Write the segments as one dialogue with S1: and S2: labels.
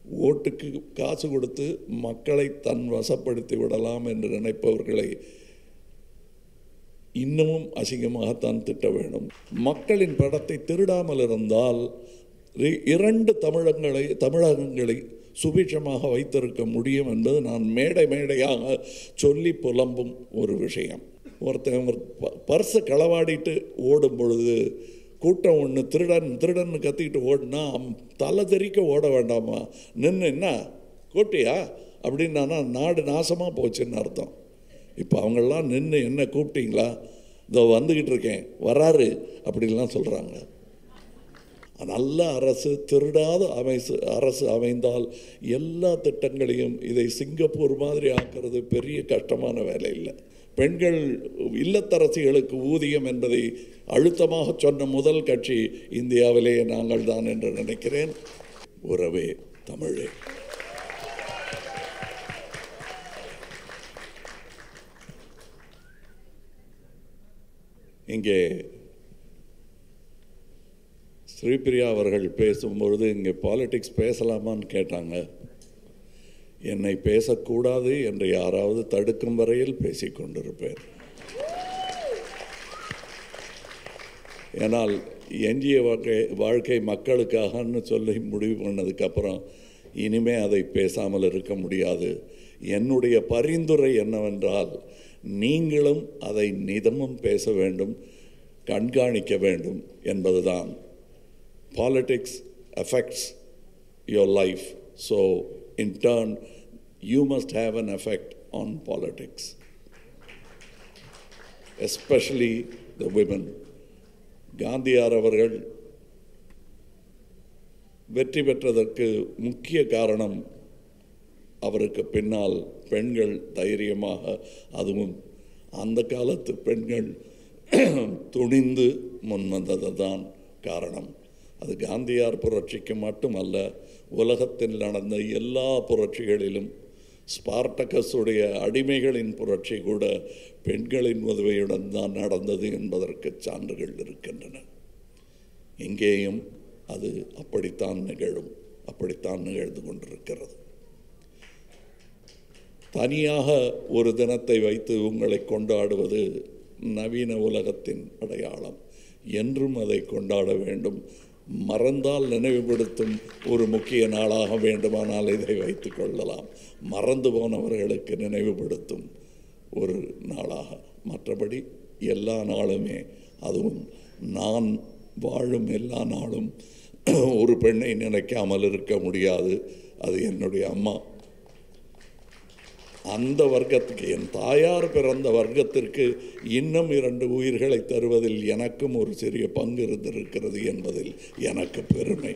S1: ஓட்டுக்கு காசு கொடுத்து மக்களை தன் வசப்படுத்தி விடலாம் என்று நினைப்பவர்களை இன்னமும் அசிங்கமாகத்தான் திட்ட வேண்டும் மக்களின் படத்தை திருடாமல் இருந்தால் இ- இரண்டு தமிழகங்களை தமிழகங்களை சுபிட்சமாக வைத்திருக்க முடியும் என்பது நான் மேடை மேடையாக சொல்லி புலம்பும் ஒரு விஷயம் ஒருத்தன் ஒரு ப- பர்ஸை களவாடிட்டு ஓடும் பொழுது கூட்டம் ஒன்று திருடன் திருடன் கத்திக்கிட்டு ஓடினா அவன் தலை தெறிக்க ஓட வேண்டாமா நின்று என்ன கூட்டியா அப்படின்னா நாடு நாசமாக போச்சுன்னு அர்த்தம் இப்போ அவங்கெல்லாம் நின்று என்ன கூப்பிட்டீங்களா இதோ வந்துக்கிட்டு இருக்கேன் வராரு அப்படின்லாம் சொல்கிறாங்க நல்ல அரசு திருடாத அமைசு அரசு அமைந்தால் எல்லா திட்டங்களையும் இதை சிங்கப்பூர் மாதிரி ஆக்கிறது பெரிய கஷ்டமான வேலை இல்லை பெண்கள் இல்லத்தரசிகளுக்கு ஊதியம் என்பதை அழுத்தமாக சொன்ன முதல் கட்சி இந்தியாவிலேயே நாங்கள் தான் என்று நினைக்கிறேன் உறவே தமிழே இங்கே ஸ்ரீபிரியா அவர்கள் பேசும்பொழுது இங்கே பாலிடிக்ஸ் பேசலாமான்னு கேட்டாங்க என்னை பேசக்கூடாது என்று யாராவது தடுக்கும் வரையில் பேசிக் கொண்டிருப்பேன் ஏனால் எஞ்சிய வாழ்க்கை வாழ்க்கை மக்களுக்காகன்னு சொல்லி முடிவு பண்ணதுக்கப்புறம் இனிமே அதை பேசாமல் இருக்க முடியாது என்னுடைய பரிந்துரை என்னவென்றால் நீங்களும் அதை நிதமும் பேச வேண்டும் கண்காணிக்க வேண்டும் என்பதுதான் politics affects your life. So, in turn, you must have an effect on politics, especially the women. காந்தியார் அவர்கள் வெற்றி பெற்றதற்கு முக்கிய காரணம் அவருக்கு பின்னால் பெண்கள் தைரியமாக அதுவும் அந்த காலத்து பெண்கள் துணிந்து முன் வந்தது தான் காரணம் அது காந்தியார் புரட்சிக்கு மட்டுமல்ல உலகத்தில் நடந்த எல்லா புரட்சிகளிலும் ஸ்பார்டகஸுடைய அடிமைகளின் புரட்சி கூட பெண்களின் உதவியுடன் தான் நடந்தது என்பதற்கு சான்றுகள் இருக்கின்றன இங்கேயும் அது அப்படித்தான் நிகழும் அப்படித்தான் நிகழ்ந்து கொண்டிருக்கிறது தனியாக ஒரு தினத்தை வைத்து உங்களை கொண்டாடுவது நவீன உலகத்தின் அடையாளம் என்றும் அதை கொண்டாட வேண்டும் மறந்தால் நினைவுபடுத்தும் ஒரு முக்கிய நாளாக வேண்டுமானால் இதை வைத்துக் கொள்ளலாம் மறந்து போனவர்களுக்கு நினைவுபடுத்தும் ஒரு நாளாக மற்றபடி எல்லா நாளுமே அதுவும் நான் வாழும் எல்லா நாளும் ஒரு பெண்ணை நினைக்காமல் இருக்க முடியாது அது என்னுடைய அம்மா அந்த வர்க்கத்துக்கு என் தாயார் பிறந்த வர்க்கத்திற்கு இன்னும் இரண்டு உயிர்களை தருவதில் எனக்கும் ஒரு சிறிய பங்கு இருந்திருக்கிறது என்பதில் எனக்கு பெருமை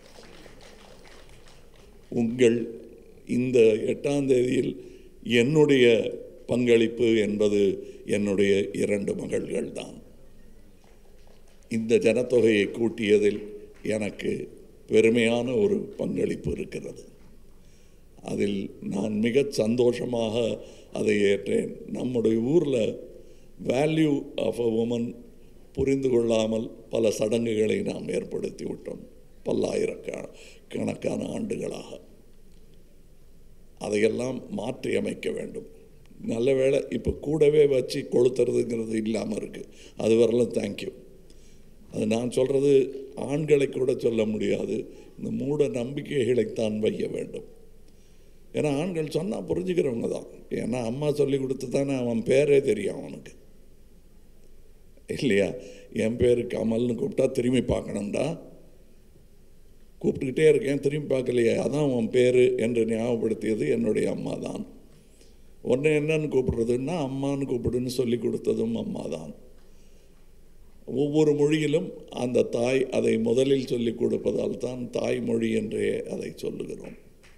S1: உங்கள் இந்த எட்டாம் தேதியில் என்னுடைய பங்களிப்பு என்பது என்னுடைய இரண்டு மகள்கள் தான் இந்த ஜனத்தொகையை கூட்டியதில் எனக்கு பெருமையான ஒரு பங்களிப்பு இருக்கிறது அதில் நான் மிக சந்தோஷமாக அதை ஏற்றேன் நம்முடைய ஊரில் வேல்யூ ஆஃப் அ உமன் புரிந்து கொள்ளாமல் பல சடங்குகளை நாம் ஏற்படுத்தி விட்டோம் பல்லாயிரக்கண கணக்கான ஆண்டுகளாக அதையெல்லாம் மாற்றி அமைக்க வேண்டும் நல்ல வேளை இப்போ கூடவே வச்சு கொளுத்துறதுங்கிறது இல்லாமல் இருக்குது அது வரலாம் தேங்க்யூ அது நான் சொல்கிறது ஆண்களை கூட சொல்ல முடியாது இந்த மூட நம்பிக்கைகளைத்தான் வைய வேண்டும் ஏன்னா ஆண்கள் சொன்னால் புரிஞ்சுக்கிறவங்க தான் ஏன்னா அம்மா சொல்லி கொடுத்து தானே அவன் பேரே தெரியும் அவனுக்கு இல்லையா என் பேர் கமல்னு கூப்பிட்டா திரும்பி பார்க்கணும்டா கூப்பிட்டுக்கிட்டே இருக்கேன் திரும்பி பார்க்கலையே அதான் உன் பேர் என்று ஞாபகப்படுத்தியது என்னுடைய அம்மா தான் உன்னை என்னன்னு கூப்பிடுறதுன்னா அம்மான்னு கூப்பிடுன்னு சொல்லி கொடுத்ததும் அம்மா தான் ஒவ்வொரு மொழியிலும் அந்த தாய் அதை முதலில் சொல்லிக் கொடுப்பதால் தான் தாய்மொழி என்றே அதை சொல்லுகிறோம்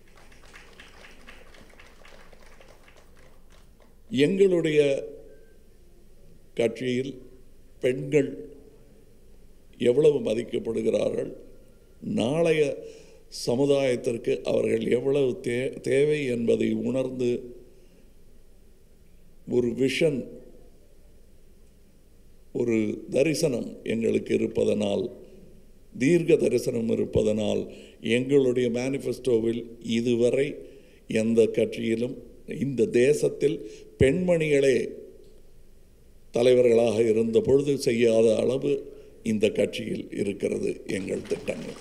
S1: எங்களுடைய கட்சியில் பெண்கள் எவ்வளவு மதிக்கப்படுகிறார்கள் நாளைய சமுதாயத்திற்கு அவர்கள் எவ்வளவு தே தேவை என்பதை உணர்ந்து ஒரு விஷன் ஒரு தரிசனம் எங்களுக்கு இருப்பதனால் தீர்க்க தரிசனம் இருப்பதனால் எங்களுடைய மேனிஃபெஸ்டோவில் இதுவரை எந்த கட்சியிலும் இந்த தேசத்தில் பெண்மணிகளே தலைவர்களாக இருந்த பொழுது செய்யாத அளவு இந்த கட்சியில் இருக்கிறது எங்கள் திட்டங்கள்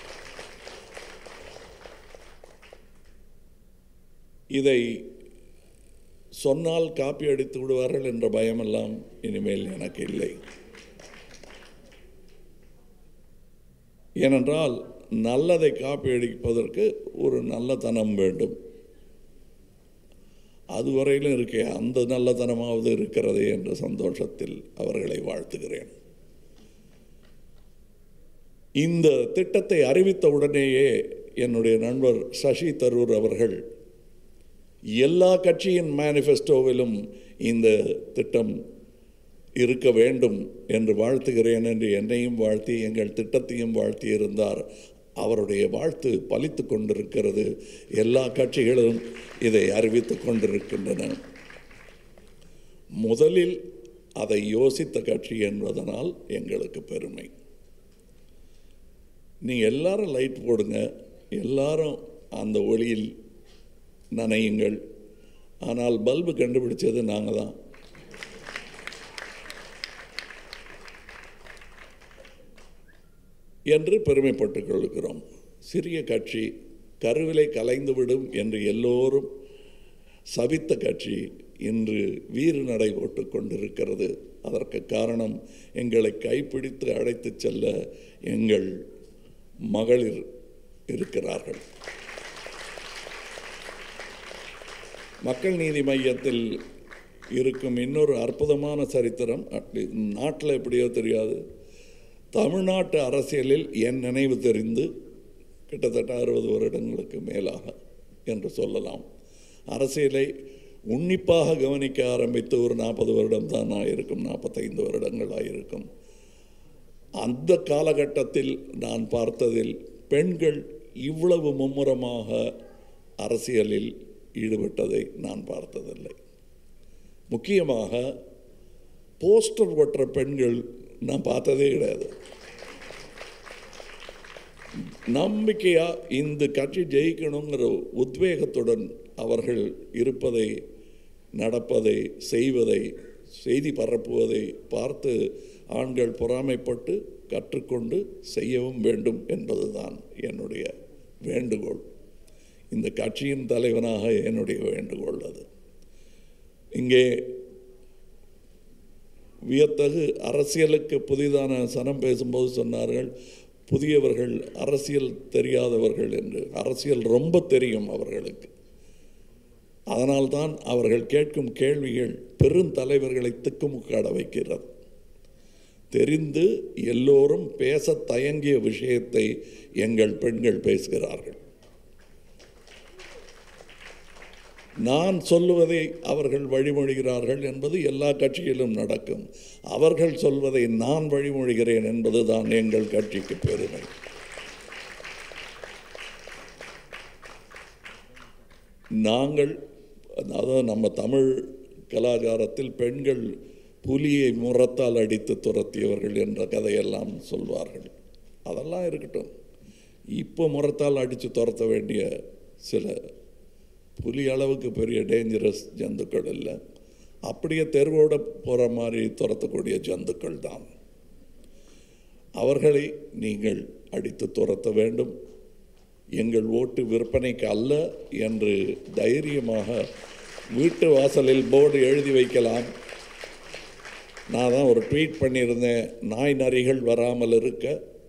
S1: இதை சொன்னால் காப்பி அடித்து விடுவார்கள் என்ற பயமெல்லாம் இனிமேல் எனக்கு இல்லை ஏனென்றால் நல்லதை காப்பி அடிப்பதற்கு ஒரு நல்லதனம் வேண்டும் அதுவரையிலும் இருக்கே அந்த நல்லதனமாவது இருக்கிறதே என்ற சந்தோஷத்தில் அவர்களை வாழ்த்துகிறேன் இந்த திட்டத்தை அறிவித்த உடனேயே என்னுடைய நண்பர் சசி தரூர் அவர்கள் எல்லா கட்சியின் மேனிஃபெஸ்டோவிலும் இந்த திட்டம் இருக்க வேண்டும் என்று வாழ்த்துகிறேன் என்று என்னையும் வாழ்த்தி எங்கள் திட்டத்தையும் வாழ்த்தி இருந்தார் அவருடைய வாழ்த்து பலித்து கொண்டிருக்கிறது எல்லா கட்சிகளும் இதை அறிவித்து கொண்டிருக்கின்றன முதலில் அதை யோசித்த கட்சி என்பதனால் எங்களுக்கு பெருமை நீங்கள் எல்லாரும் லைட் போடுங்க எல்லாரும் அந்த ஒளியில் நனையுங்கள் ஆனால் பல்பு கண்டுபிடிச்சது நாங்கள் தான் என்று பெருமைப்பட்டுக் கொள்கிறோம் சிறிய கட்சி கருவிலை கலைந்துவிடும் என்று எல்லோரும் சபித்த கட்சி இன்று வீறு நடை போட்டு கொண்டிருக்கிறது அதற்கு காரணம் எங்களை கைப்பிடித்து அழைத்துச் செல்ல எங்கள் மகளிர் இருக்கிறார்கள் மக்கள் நீதி மையத்தில் இருக்கும் இன்னொரு அற்புதமான சரித்திரம் நாட்டில் எப்படியோ தெரியாது தமிழ்நாட்டு அரசியலில் என் நினைவு தெரிந்து கிட்டத்தட்ட அறுபது வருடங்களுக்கு மேலாக என்று சொல்லலாம் அரசியலை உன்னிப்பாக கவனிக்க ஆரம்பித்து ஒரு நாற்பது வருடம் தான் ஆயிருக்கும் நாற்பத்தைந்து வருடங்கள் ஆயிருக்கும் அந்த காலகட்டத்தில் நான் பார்த்ததில் பெண்கள் இவ்வளவு மும்முரமாக அரசியலில் ஈடுபட்டதை நான் பார்த்ததில்லை முக்கியமாக போஸ்டர் ஒட்டுற பெண்கள் நான் பார்த்ததே கிடையாது நம்பிக்கையா இந்த கட்சி ஜெயிக்கணுங்கிற உத்வேகத்துடன் அவர்கள் இருப்பதை நடப்பதை செய்வதை செய்தி பரப்புவதை பார்த்து ஆண்கள் பொறாமைப்பட்டு கற்றுக்கொண்டு செய்யவும் வேண்டும் என்பதுதான் என்னுடைய வேண்டுகோள் இந்த கட்சியின் தலைவனாக என்னுடைய வேண்டுகோள் அது இங்கே வியத்தகு அரசியலுக்கு புதிதான சனம் பேசும்போது சொன்னார்கள் புதியவர்கள் அரசியல் தெரியாதவர்கள் என்று அரசியல் ரொம்ப தெரியும் அவர்களுக்கு அதனால்தான் அவர்கள் கேட்கும் கேள்விகள் பெருந்தலைவர்களை திக்குமுக்காட வைக்கிறது தெரிந்து எல்லோரும் பேச தயங்கிய விஷயத்தை எங்கள் பெண்கள் பேசுகிறார்கள் நான் சொல்லுவதை அவர்கள் வழிமொழிகிறார்கள் என்பது எல்லா கட்சியிலும் நடக்கும் அவர்கள் சொல்வதை நான் வழிமொழிகிறேன் என்பதுதான் எங்கள் கட்சிக்கு பெருமை நாங்கள் அதாவது நம்ம தமிழ் கலாச்சாரத்தில் பெண்கள் புலியை முரத்தால் அடித்து துரத்தியவர்கள் என்ற கதையெல்லாம் சொல்வார்கள் அதெல்லாம் இருக்கட்டும் இப்போ முரத்தால் அடித்து துரத்த வேண்டிய சில புலி அளவுக்கு பெரிய டேஞ்சரஸ் ஜந்துக்கள் இல்லை அப்படியே தெருவோட போகிற மாதிரி துரத்தக்கூடிய ஜந்துக்கள் தான் அவர்களை நீங்கள் அடித்து துரத்த வேண்டும் எங்கள் ஓட்டு விற்பனைக்கு அல்ல என்று தைரியமாக வீட்டு வாசலில் போர்டு எழுதி வைக்கலாம் நான் தான் ஒரு ட்வீட் பண்ணியிருந்தேன் நாய் நரிகள் வராமல் இருக்க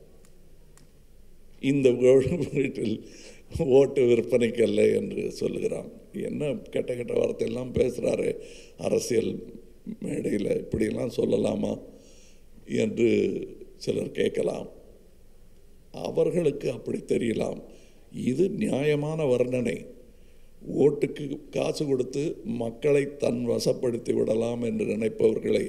S1: இந்த வீட்டில் ஓட்டு விற்பனைக்கு அல்ல என்று சொல்லுகிறான் என்ன கெட்ட கெட்ட வார்த்தையெல்லாம் பேசுகிறாரு அரசியல் மேடையில் இப்படியெல்லாம் சொல்லலாமா என்று சிலர் கேட்கலாம் அவர்களுக்கு அப்படி தெரியலாம் இது நியாயமான வர்ணனை ஓட்டுக்கு காசு கொடுத்து மக்களை தன் வசப்படுத்தி விடலாம் என்று நினைப்பவர்களை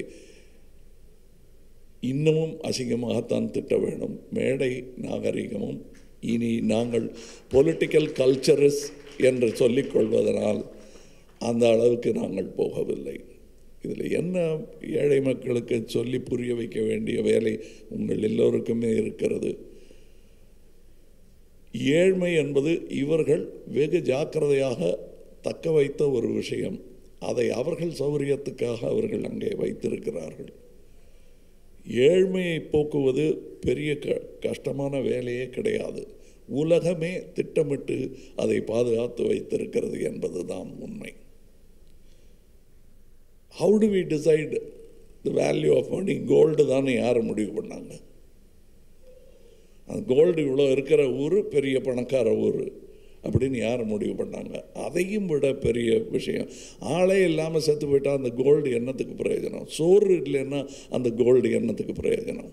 S1: இன்னமும் அசிங்கமாகத்தான் திட்ட வேண்டும் மேடை நாகரிகமும் இனி நாங்கள் பொலிட்டிக்கல் கல்ச்சரஸ் என்று சொல்லிக் கொள்வதனால் அந்த அளவுக்கு நாங்கள் போகவில்லை இதில் என்ன ஏழை மக்களுக்கு சொல்லி புரிய வைக்க வேண்டிய வேலை உங்கள் எல்லோருக்குமே இருக்கிறது ஏழ்மை என்பது இவர்கள் வெகு ஜாக்கிரதையாக தக்க வைத்த ஒரு விஷயம் அதை அவர்கள் சௌகரியத்துக்காக அவர்கள் அங்கே வைத்திருக்கிறார்கள் ஏழ்மையை போக்குவது பெரிய க கஷ்டமான வேலையே கிடையாது உலகமே திட்டமிட்டு அதை பாதுகாத்து வைத்திருக்கிறது என்பதுதான் உண்மை how to we decide the value of money gold தானே யார் முடிவு பண்ணாங்க அந்த கோல்டு இவ்வளோ இருக்கிற ஊர் பெரிய பணக்கார ஊர் அப்படின்னு யார் முடிவு பண்ணாங்க அதையும் விட பெரிய விஷயம் ஆளே இல்லாமல் செத்து போயிட்டா அந்த கோல்டு என்னத்துக்கு பிரயோஜனம் சோறு இல்லைன்னா அந்த கோல்டு என்னத்துக்கு பிரயோஜனம்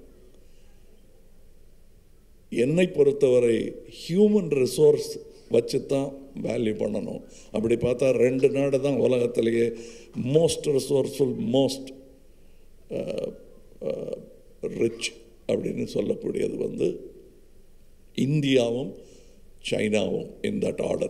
S1: என்னை பொறுத்தவரை ஹியூமன் ரிசோர்ஸ் வச்சு தான் வேல்யூ பண்ணணும் அப்படி பார்த்தா ரெண்டு நாடு தான் உலகத்திலேயே மோஸ்ட் ரிசோர்ஸ்ஃபுல் மோஸ்ட் ரிச் அப்படின்னு சொல்லக்கூடியது வந்து இந்தியாவும் சைனாவும் இன் தட் ஆர்டர்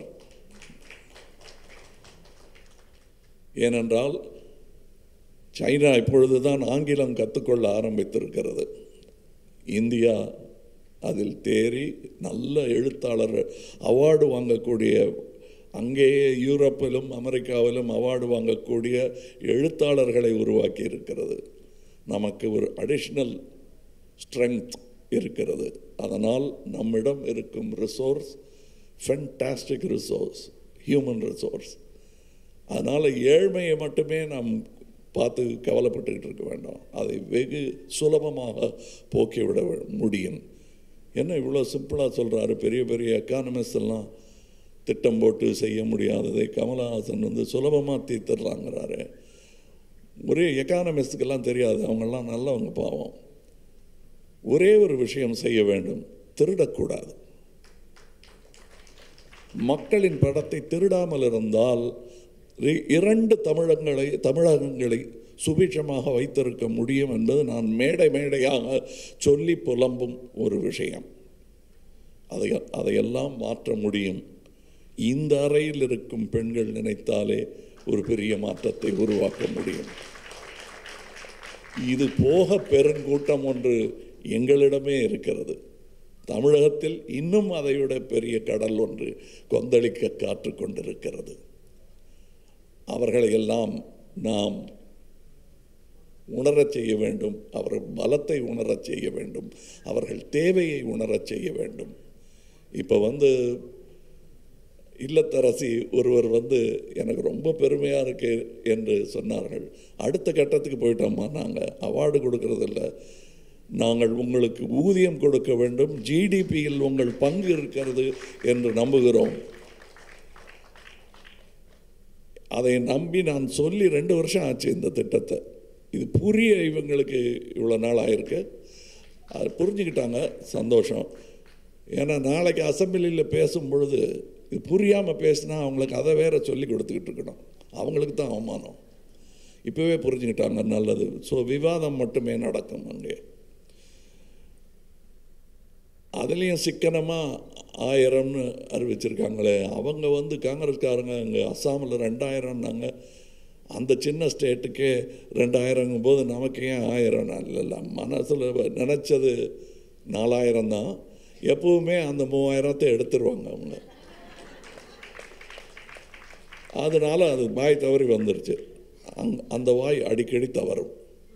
S1: ஏனென்றால் சைனா இப்பொழுது தான் ஆங்கிலம் கற்றுக்கொள்ள ஆரம்பித்திருக்கிறது இந்தியா அதில் தேறி நல்ல எழுத்தாளர் அவார்டு வாங்கக்கூடிய அங்கேயே யூரோப்பிலும் அமெரிக்காவிலும் அவார்டு வாங்கக்கூடிய எழுத்தாளர்களை உருவாக்கி இருக்கிறது நமக்கு ஒரு அடிஷ்னல் ஸ்ட்ரெங்க் இருக்கிறது அதனால் நம்மிடம் இருக்கும் resource fantastic resource human resource அதனால் ஏழ்மையை மட்டுமே நாம் பார்த்து கவலைப்பட்டுக்கிட்டு இருக்க வேண்டாம் அதை வெகு சுலபமாக போக்கிவிட முடியும் என்ன இவ்வளோ சிம்பிளாக சொல்கிறாரு பெரிய பெரிய எக்கானமிஸ்ட் எல்லாம் திட்டம் போட்டு செய்ய முடியாததை கமலஹாசன் வந்து சுலபமாக தீர்த்துடுறாங்கிறாரு ஒரே எக்கானமிஸ்டுக்கெல்லாம் தெரியாது அவங்கெல்லாம் நல்லவங்க பாவம் ஒரே ஒரு விஷயம் செய்ய வேண்டும் திருடக்கூடாது மக்களின் படத்தை திருடாமல் இருந்தால் இரண்டு தமிழகங்களை தமிழகங்களை சுபிட்சமாக வைத்திருக்க முடியும் என்பது நான் மேடை மேடையாக சொல்லி புலம்பும் ஒரு விஷயம் அதை அதையெல்லாம் மாற்ற முடியும் இந்த அறையில் இருக்கும் பெண்கள் நினைத்தாலே ஒரு பெரிய மாற்றத்தை உருவாக்க முடியும் இது போக பெருங்கூட்டம் ஒன்று எங்களிடமே இருக்கிறது தமிழகத்தில் இன்னும் அதைவிட பெரிய கடல் ஒன்று கொந்தளிக்க காற்று கொண்டிருக்கிறது அவர்களையெல்லாம் நாம் உணரச் செய்ய வேண்டும் அவர்கள் பலத்தை உணரச் செய்ய வேண்டும் அவர்கள் தேவையை உணரச் செய்ய வேண்டும் இப்போ வந்து இல்லத்தரசி ஒருவர் வந்து எனக்கு ரொம்ப பெருமையாக இருக்கு என்று சொன்னார்கள் அடுத்த கட்டத்துக்கு போயிட்டோம்மா நாங்கள் அவார்டு கொடுக்கறதில்ல நாங்கள் உங்களுக்கு ஊதியம் கொடுக்க வேண்டும் ஜிடிபியில் உங்கள் பங்கு இருக்கிறது என்று நம்புகிறோம் அதை நம்பி நான் சொல்லி ரெண்டு வருஷம் ஆச்சு இந்த திட்டத்தை இது புரிய இவங்களுக்கு இவ்வளோ நாள் ஆயிருக்கு அது புரிஞ்சுக்கிட்டாங்க சந்தோஷம் ஏன்னா நாளைக்கு அசம்பிளியில் பேசும் பொழுது இது புரியாமல் பேசினா அவங்களுக்கு அதை வேற சொல்லி கொடுத்துக்கிட்டு இருக்கணும் அவங்களுக்கு தான் அவமானம் இப்போவே புரிஞ்சுக்கிட்டாங்க நல்லது ஸோ விவாதம் மட்டுமே நடக்கும் அங்கே அதுலேயும் சிக்கனமாக ஆயிரம்னு அறிவிச்சிருக்காங்களே அவங்க வந்து காங்கிரஸ்காரங்க இங்கே அஸ்ஸாமில் ரெண்டாயிரம்னாங்க அந்த சின்ன ஸ்டேட்டுக்கே ரெண்டாயிரங்கும் போது நமக்கு ஏன் ஆயிரம் இல்லைல்ல மனசில் நினச்சது நாலாயிரம் தான் எப்பவுமே அந்த மூவாயிரத்தை எடுத்துருவாங்க அவங்க அதனால் அது வாய் தவறி வந்துருச்சு அங் அந்த வாய் அடிக்கடி தவறும்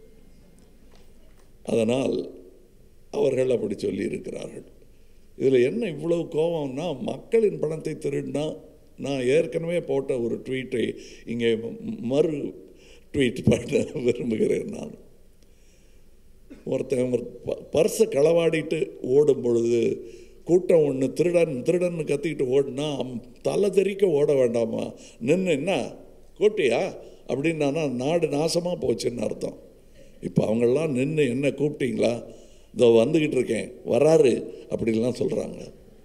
S1: அதனால் அவர்கள் அப்படி சொல்லி இருக்கிறார்கள் இதில் என்ன இவ்வளவு கோபம்னா மக்களின் பணத்தை திருடினா நான் ஏற்கனவே போட்ட ஒரு ட்வீட்டை இங்கே மறு ட்வீட் பண்ண விரும்புகிறேன் நான் ஒருத்தன் ஒரு பர்ஸை களவாடிட்டு ஓடும் பொழுது கூட்டம் ஒன்று திருடன் திருடன்னு கத்திக்கிட்டு ஓடினா தலை தெறிக்க ஓட வேண்டாமா நின்று என்ன கூட்டியா அப்படின்னா நாடு நாசமாக போச்சுன்னு அர்த்தம் இப்போ அவங்கெல்லாம் நின்று என்ன கூப்பிட்டீங்களா இதோ வந்துக்கிட்டு இருக்கேன் வராரு அப்படின்லாம் சொல்கிறாங்க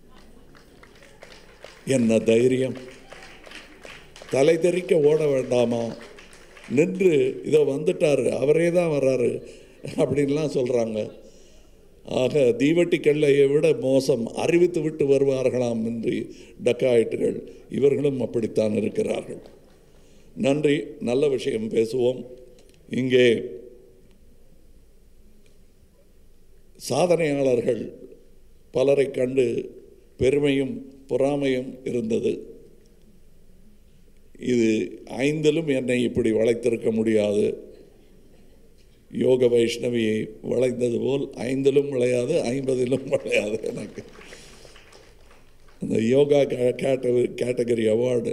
S1: என்ன தைரியம் தலை தெறிக்க ஓட வேண்டாமா நின்று இதோ வந்துட்டார் அவரே தான் வர்றாரு அப்படின்லாம் சொல்கிறாங்க ஆக தீவட்டி கல்லையை விட மோசம் அறிவித்து விட்டு வருவார்களாம் என்று டக்காயிட்டுகள் இவர்களும் அப்படித்தான் இருக்கிறார்கள் நன்றி நல்ல விஷயம் பேசுவோம் இங்கே சாதனையாளர்கள் பலரை கண்டு பெருமையும் பொறாமையும் இருந்தது இது ஐந்திலும் என்னை இப்படி வளைத்திருக்க முடியாது யோக வைஷ்ணவியை வளைந்தது போல் ஐந்திலும் விளையாது ஐம்பதிலும் விளையாது எனக்கு அந்த யோகா கேட்டகரி கேட்டகரி அவார்டு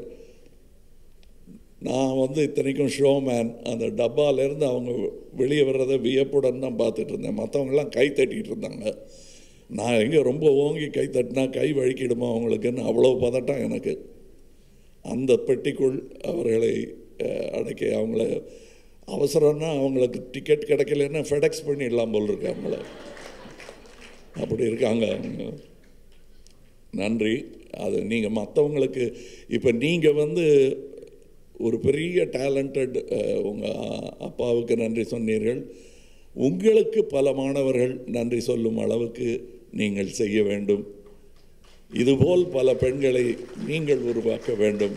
S1: நான் வந்து இத்தனைக்கும் ஷோமேன் அந்த டப்பாலேருந்து அவங்க வெளியே வர்றதை வியப்புடன் தான் பார்த்துட்டு இருந்தேன் மற்றவங்கெல்லாம் கை தட்டிகிட்டு இருந்தாங்க நான் எங்கே ரொம்ப ஓங்கி கை தட்டினா கை வழுக்கிடுமா அவங்களுக்குன்னு அவ்வளோ பதட்டம் எனக்கு அந்த பெட்டிக்குள் அவர்களை அஹ், அடக்கி அவங்கள அவசரம்னா அவங்களுக்கு டிக்கெட் கிடைக்கலன்னா ஃபெடெக்ஸ் பண்ணிடலாம் போல் இருக்கு அவங்கள அப்படி இருக்காங்க அவங்க நன்றி அது நீங்கள் மற்றவங்களுக்கு இப்போ நீங்கள் வந்து ஒரு பெரிய டேலண்டட் உங்கள் அப்பாவுக்கு நன்றி சொன்னீர்கள் உங்களுக்கு பல மாணவர்கள் நன்றி சொல்லும் அளவுக்கு நீங்கள் செய்ய வேண்டும் இதுபோல் பல பெண்களை நீங்கள் உருவாக்க வேண்டும்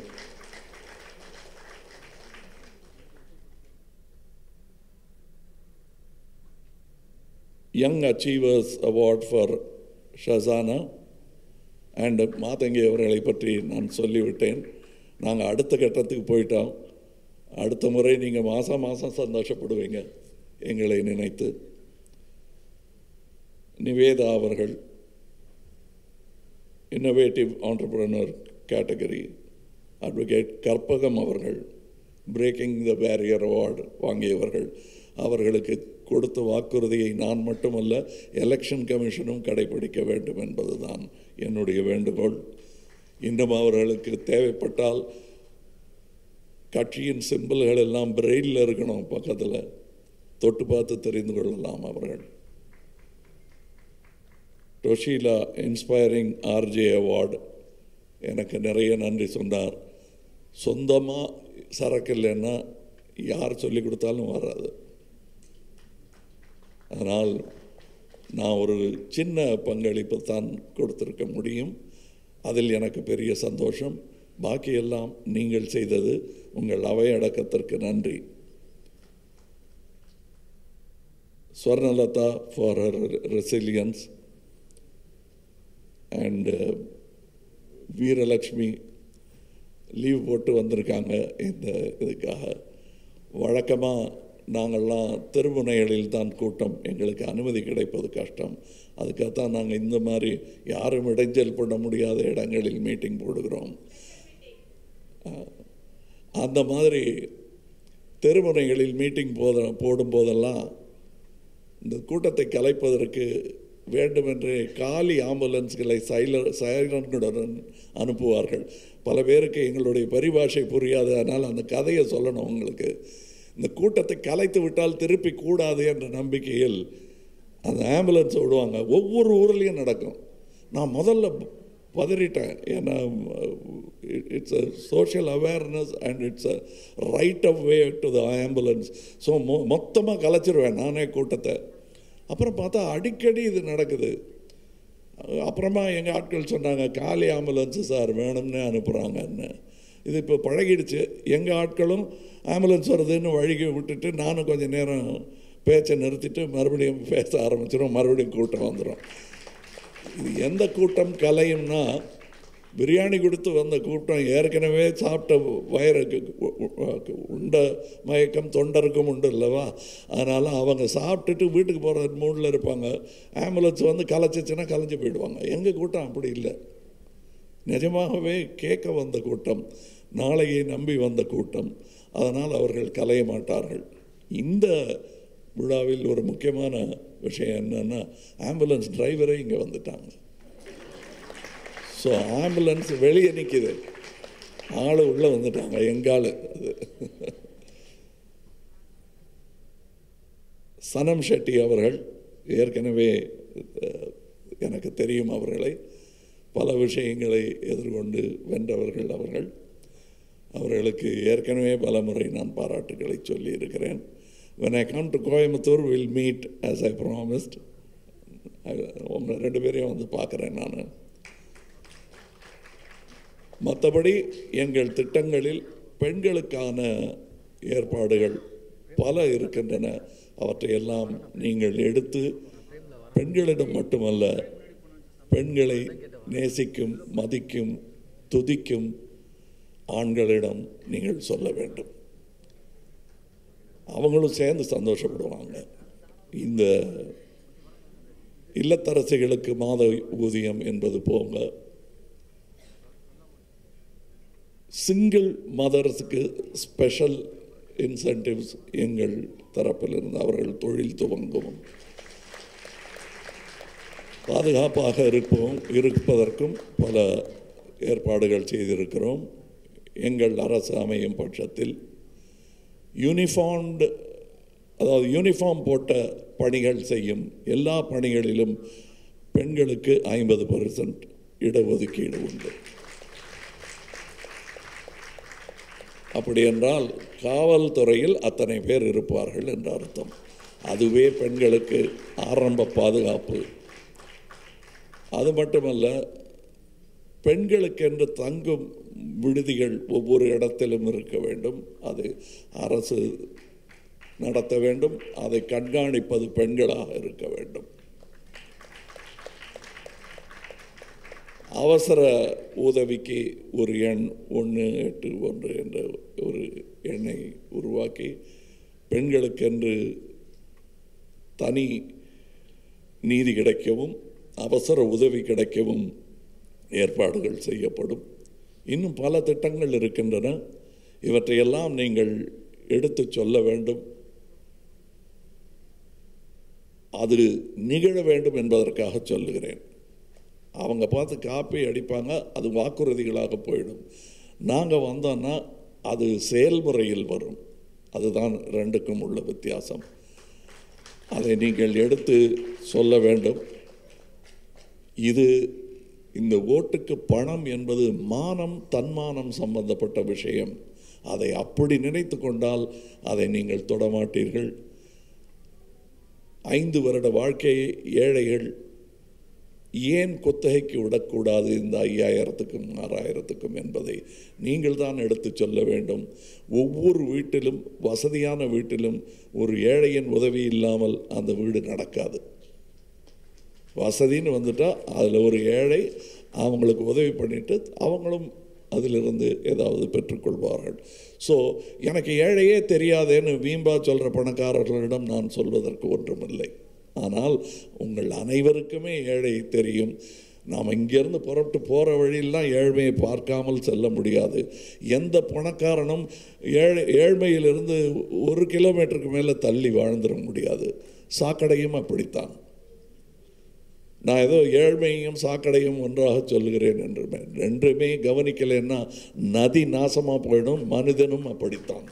S1: young achievers award for Shasana and Mathangi அவர்களை பற்றி நான் சொல்லிவிட்டேன் நாங்கள் அடுத்த கட்டத்துக்கு போயிட்டோம் அடுத்த முறை நீங்கள் மாதம் மாதம் சந்தோஷப்படுவீங்க எங்களை நினைத்து நிவேதா அவர்கள் innovative entrepreneur category advocate Karpagam அவர்கள் பிரேக்கிங் த பேரியர் அவார்டு வாங்கியவர்கள் அவர்களுக்கு கொடுத்த வாக்குறுதியை நான் மட்டுமல்ல எலெக்ஷன் கமிஷனும் கடைபிடிக்க வேண்டும் என்பதுதான் என்னுடைய வேண்டுகோள் இன்னும் அவர்களுக்கு தேவைப்பட்டால் கட்சியின் சிம்பிள்கள் எல்லாம் பிரெயிலில் இருக்கணும் பக்கத்தில் தொட்டு பார்த்து தெரிந்து கொள்ளலாம் அவர்கள் டொஷீலா இன்ஸ்பைரிங் ஆர்ஜே அவார்டு எனக்கு நிறைய நன்றி சொன்னார் சொந்தமாக சரக்கு இல்லைன்னா யார் சொல்லி கொடுத்தாலும் வராது அதனால் நான் ஒரு சின்ன பங்களிப்பு தான் கொடுத்திருக்க முடியும் அதில் எனக்கு பெரிய சந்தோஷம் பாக்கியெல்லாம் நீங்கள் செய்தது உங்கள் அவையடக்கத்திற்கு நன்றி Swarnalatha for her resilience and Veeralakshmi leave போட்டு வந்திருக்காங்க இந்த இதுக்காக வழக்கமாக நாங்கள்லாம் திருமுனைகளில் தான் கூட்டம் எங்களுக்கு அனுமதி கிடைப்பது கஷ்டம் அதுக்காகத்தான் நாங்கள் இந்த மாதிரி யாரும் இடைஞ்சல் பண்ண முடியாத இடங்களில் மீட்டிங் போடுகிறோம் அஹ், அந்த மாதிரி தெருமுனைகளில் மீட்டிங் போத போடும்போதெல்லாம் இந்த கூட்டத்தை கலைப்பதற்கு வேண்டுமென்றே காலி ஆம்புலன்ஸ்களை சைலர் சைலன்களுடன் அனுப்புவார்கள் பல பேருக்கு எங்களுடைய பரிபாஷை புரியாது அதனால் அந்த கதையை சொல்லணும் உங்களுக்கு இந்த கூட்டத்தை கலைத்து விட்டால் திருப்பி கூடாது என்ற நம்பிக்கையில் அந்த ஆம்புலன்ஸ் விடுவாங்க ஒவ்வொரு ஊர்லேயும் நடக்கும் நான் முதல்ல பதறிட்டேன் ஏன்னா it's a social awareness and it's a right of way to the ambulance so மொ மொத்தமாக கலைச்சிருவேன் நானே கூட்டத்தை அப்புறம் பார்த்தா அடிக்கடி இது நடக்குது அப்புறமா எங்கள் ஆட்கள் சொன்னாங்க காலி ஆம்புலன்ஸு சார் வேணும்னு அனுப்புகிறாங்கன்னு இது இப்போ பழகிடுச்சு எங்கள் ஆட்களும் ஆம்புலன்ஸ் வருதுன்னு வழிகை விட்டுட்டு நானும் கொஞ்சம் நேரம் பேச்சை நிறுத்திட்டு மறுபடியும் பேச ஆரம்பிச்சிடும் மறுபடியும் கூட்டம் வந்துடும் இது எந்த கூட்டம் கலையும்னா பிரியாணி கொடுத்து வந்த கூட்டம் ஏற்கனவே சாப்பிட்ட வயருக்கு உண்ட மயக்கம் தொண்டருக்கும் உண்டு இல்லவா அதனால் அவங்க சாப்பிட்டுட்டு வீட்டுக்கு போகிற மூடில் இருப்பாங்க ஆம்புலன்ஸ் வந்து கலைச்சிச்சுன்னா கலைஞ்சு போயிடுவாங்க எங்கள் கூட்டம் அப்படி இல்லை நிஜமாகவே கேட்க வந்த கூட்டம் நாளையை நம்பி வந்த கூட்டம் அதனால் அவர்கள் கலைய மாட்டார்கள் இந்த விழாவில் ஒரு முக்கியமான விஷயம் என்னன்னா ஆம்புலன்ஸ் டிரைவரே இங்கே வந்துட்டாங்க ஸோ ஆம்புலன்ஸ் வெளியே நிற்கிது ஆள் உள்ளே வந்துட்டாங்க எங்கால் அது சனம் ஷெட்டி அவர்கள் ஏற்கனவே அஹ், எனக்கு தெரியும் அவர்களை பல விஷயங்களை எதிர்கொண்டு வென்றவர்கள் அவர்கள் அவர்களுக்கு ஏற்கனவே பல முறை நான் பாராட்டுகளை சொல்லி இருக்கிறேன் when I come to Coimbatore will meet as I promised உங்கள் ரெண்டு பேரையும் வந்து பார்க்குறேன் நான் மற்றபடி எங்கள் திட்டங்களில் பெண்களுக்கான ஏற்பாடுகள் பல இருக்கின்றன அவற்றையெல்லாம் நீங்கள் எடுத்து பெண்களிடம் மட்டுமல்ல பெண்களை நேசிக்கும் மதிக்கும் துதிக்கும் ஆண்களிடம் நீங்கள் சொல்ல வேண்டும் அவங்களும் சேர்ந்து சந்தோஷப்படுவாங்க இந்த இல்லத்தரசிகளுக்கு மாத ஊதியம் என்பது போங்க சிங்கிள் மதர்ஸுக்கு ஸ்பெஷல் இன்சென்டிவ்ஸ் எங்கள் தரப்பிலிருந்து அவர்கள் தொழில் துவங்கவும் பாதுகாப்பாக இருப்போம் இருப்பதற்கும் பல ஏற்பாடுகள் செய்திருக்கிறோம் எங்கள் அரசு அமையும் பட்சத்தில் யூனிஃபார்ம்டு அதாவது யூனிஃபார்ம் போட்ட பணிகள் செய்யும் எல்லா பணிகளிலும் பெண்களுக்கு ஐம்பது பர்சன்ட் இடஒதுக்கீடு உண்டு அப்படி என்றால் காவல்துறையில் அத்தனை பேர் இருப்பார்கள் என்ற அர்த்தம் அதுவே பெண்களுக்கு ஆரம்ப பாதுகாப்பு அது மட்டுமல்ல பெண்களுக்கென்று தங்கும் விடுதிகள் ஒவ்வொரு இடத்திலும் இருக்க வேண்டும் அது அரசு நடத்த வேண்டும் அதை கண்காணிப்பது பெண்களாக இருக்க வேண்டும் அவசர உதவிக்கு ஒரு எண் ஒன்று எட்டு ஒன்று என்ற ஒரு எண்ணை உருவாக்கி பெண்களுக்கென்று தனி நீதி கிடைக்கவும் அவசர உதவி கிடைக்கவும் ஏற்பாடுகள் செய்யப்படும் இன்னும் பல திட்டங்கள் இருக்கின்றன இவற்றையெல்லாம் நீங்கள் எடுத்து சொல்ல வேண்டும் அது நிகழ வேண்டும் என்பதற்காக சொல்லுகிறேன் அவங்க பார்த்து காப்பி அடிப்பாங்க அது வாக்குறுதிகளாக போயிடும் நாங்கள் வந்தோன்னா அது செயல்முறையில் வரும் அதுதான் ரெண்டுக்கும் உள்ள வித்தியாசம் அதை நீங்கள் எடுத்து சொல்ல வேண்டும் இது இந்த ஓட்டுக்கு பணம் என்பது மானம் தன்மானம் சம்பந்தப்பட்ட விஷயம் அதை அப்படி நினைத்து கொண்டால் அதை நீங்கள் தொடமாட்டீர்கள் ஐந்து வருட வாழ்க்கையை ஏழைகள் ஏன் குத்தகைக்கு விடக்கூடாது இந்த ஐயாயிரத்துக்கும் ஆறாயிரத்துக்கும் என்பதை நீங்கள் தான் எடுத்து சொல்ல வேண்டும் ஒவ்வொரு வீட்டிலும் வசதியான வீட்டிலும் ஒரு ஏழையின் உதவி இல்லாமல் அந்த வீடு நடக்காது வசதின்னு வந்துட்டால் அதில் ஒரு ஏழை அவங்களுக்கு உதவி பண்ணிட்டு அவங்களும் அதிலிருந்து ஏதாவது பெற்றுக்கொள்வார்கள் ஸோ எனக்கு ஏழையே தெரியாதேன்னு வீம்பா சொல்கிற பணக்காரர்களிடம் நான் சொல்வதற்கு ஒன்றுமில்லை ஆனால் உங்கள் அனைவருக்குமே ஏழை தெரியும் நாம் இங்கேருந்து புறப்பட்டு போகிற வழியெல்லாம் ஏழ்மையை பார்க்காமல் செல்ல முடியாது எந்த பணக்காரனும் ஏழை ஏழ்மையிலிருந்து ஒரு கிலோமீட்டருக்கு மேலே தள்ளி வாழ்ந்துட முடியாது சாக்கடையும் அப்படித்தான் நான் ஏதோ ஏழ்மையும் சாக்கடையும் ஒன்றாக சொல்லுகிறேன் என்று ரெண்டுமே கவனிக்கலைன்னா நதி நாசமாக போயிடும் மனிதனும் அப்படித்தான்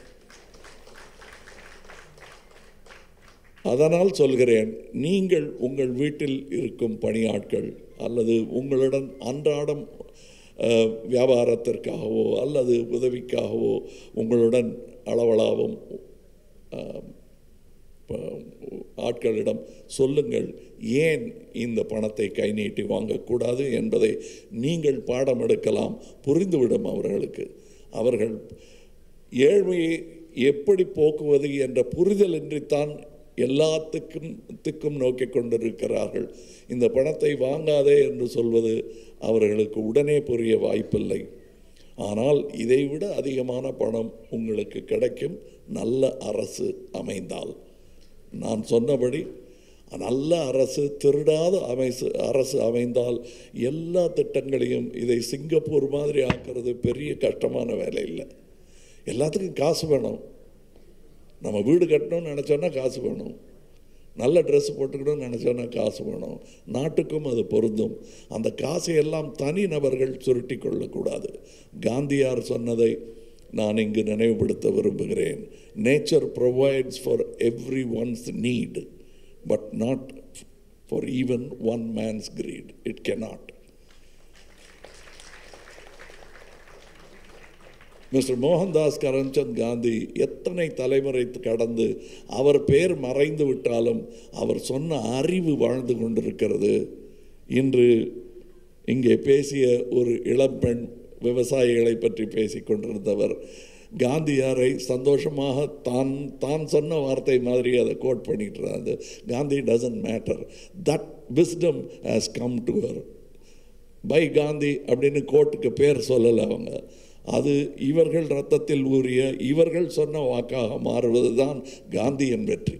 S1: அதனால் சொல்கிறேன் நீங்கள் உங்கள் வீட்டில் இருக்கும் பணியாட்கள் அல்லது உங்களுடன் அன்றாடம் அஹ், வியாபாரத்திற்காகவோ அல்லது உதவிக்காகவோ உங்களுடன் அளவலாவும் அஹ், ப- ஆட்களிடம் சொல்லுங்கள் ஏன் இந்த பணத்தை கை நீட்டி வாங்கக்கூடாது என்பதை நீங்கள் பாடம் எடுக்கலாம் புரிந்துவிடும் அவர்களுக்கு அவர்கள் ஏழ்மையை எப்படி போக்குவது என்ற புரிதல் இன்றித்தான் எல்லாத்துக்கும் திக்கும் நோக்கி கொண்டிருக்கிறார்கள் இந்த பணத்தை வாங்காதே என்று சொல்வது அவர்களுக்கு உடனே புரிய வாய்ப்பில்லை ஆனால் இதைவிட அதிகமான பணம் உங்களுக்கு கிடைக்கும் நல்ல அரசு அமைந்தால் நான் சொன்னபடி நல்ல அரசு திருடாத அமைசு அரசு அமைந்தால் எல்லா திட்டங்களையும் இதை சிங்கப்பூர் மாதிரி ஆக்கிறது பெரிய கஷ்டமான வேலை இல்லை எல்லாத்துக்கும் காசு வேணும் நம்ம வீடு கட்டணும்னு நினச்சோன்னா காசு வேணும் நல்ல ட்ரெஸ் போட்டுக்கணும்னு நினச்சோன்னா காசு வேணும் நாட்டுக்கும் அது பொருந்தும் அந்த காசை எல்லாம் தனி நபர்கள் சுருட்டி கொள்ளக்கூடாது காந்தியார் சொன்னதை நான் இங்கு நினைவுபடுத்த விரும்புகிறேன் nature provides for every one's need but not for even one man's greed it cannot mister Mohandas Karamchand Gandhi எத்தனை தலைமுறை கடந்து அவர் பேர் மறைந்து விட்டாலும் அவர் சொன்ன அறிவு வாழ்ந்து கொண்டிருக்கிறது இன்று இங்கே பேசிய ஒரு இளம்பெண் விவசாயிகளை பற்றி பேசிக் கொண்டிருந்தவர் காந்தியாரை சந்தோஷமாக தான் தான் சொன்ன வார்த்தை மாதிரி அதை கோட் பண்ணிட்டு இருந்தாரு Gandhi doesn't matter that wisdom has come to her by Gandhi அப்படின்னு கோர்ட்டுக்கு பேர் சொல்லலை அவங்க அது இவர்கள் ரத்தத்தில் ஊறிய இவர்கள் சொன்ன வாக்காக மாறுவது தான் காந்தியின் வெற்றி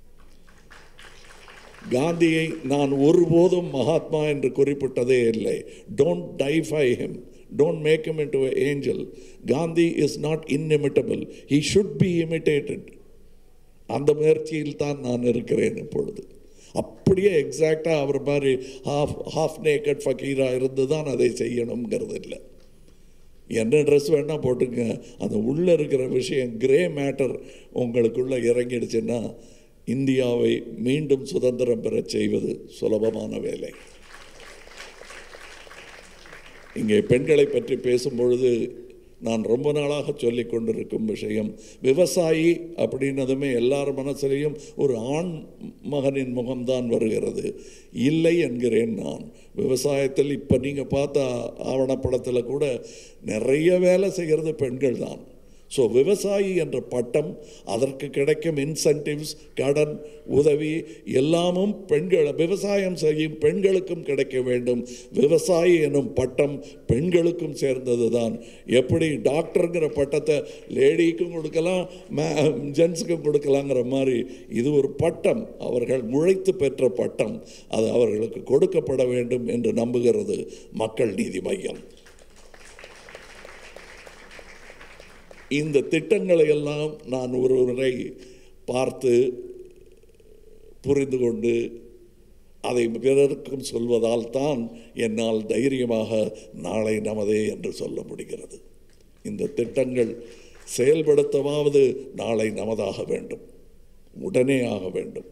S1: காந்தியை நான் ஒருபோதும் மகாத்மா என்று குறிப்பிட்டதே இல்லை don't deify him don't make him into an angel Gandhi is not inimitable he should be imitated அந்த முயற்சியில் தான் நான் இருக்கிறேன் இப்பொழுது அப்படியே எக்ஸாக்டாக அவர் மாதிரி ஹாஃப் ஹாஃப் நேக்கட் ஃபக்கீராக இருந்து தான் அதை செய்யணுங்கிறது இல்லை என்ன ட்ரெஸ் வேணால் போட்டுங்க அந்த உள்ளே இருக்கிற விஷயம் கிரே மேட்டர் உங்களுக்குள்ளே இறங்கிடுச்சுன்னா இந்தியாவை மீண்டும் சுதந்திரம் பெறச் செய்வது சுலபமான வேலை இங்கே பெண்களை பற்றி பேசும்பொழுது நான் ரொம்ப நாளாக சொல்லி கொண்டிருக்கும் விஷயம் விவசாயி அப்படின்னதுமே எல்லார் மனசிலையும் ஒரு ஆண் மகனின் முகம்தான் வருகிறது இல்லை என்கிறேன் நான் விவசாயத்தில் இப்போ நீங்கள் பார்த்த ஆவணப்படத்தில் கூட நிறைய வேலை செய்கிறது பெண்கள் தான் ஸோ விவசாயி என்ற பட்டம் அதற்கு கிடைக்கும் இன்சென்டிவ்ஸ் கடன் உதவி எல்லாமும் பெண்கள் விவசாயம் செய்யும் பெண்களுக்கும் கிடைக்க வேண்டும் விவசாயி எனும் பட்டம் பெண்களுக்கும் சேர்ந்தது தான் எப்படி டாக்டருங்கிற பட்டத்தை லேடிக்கும் கொடுக்கலாம் ஜென்ஸுக்கும் கொடுக்கலாங்கிற மாதிரி இது ஒரு பட்டம் அவர்கள் முளைத்து பெற்ற பட்டம் அது அவர்களுக்கு கொடுக்கப்பட வேண்டும் என்று நம்புகிறது மக்கள் நீதி மையம் இந்த திட்டங்களை எல்லாம் நான் ஒரு முறை பார்த்து புரிந்து கொண்டு அதை பிறருக்கும் சொல்வதால் தான் என்னால் தைரியமாக நாளை நமதே என்று சொல்ல முடிகிறது இந்த திட்டங்கள் செயல்படுத்தவாவது நாளை நமதாக வேண்டும் உடனே ஆக வேண்டும்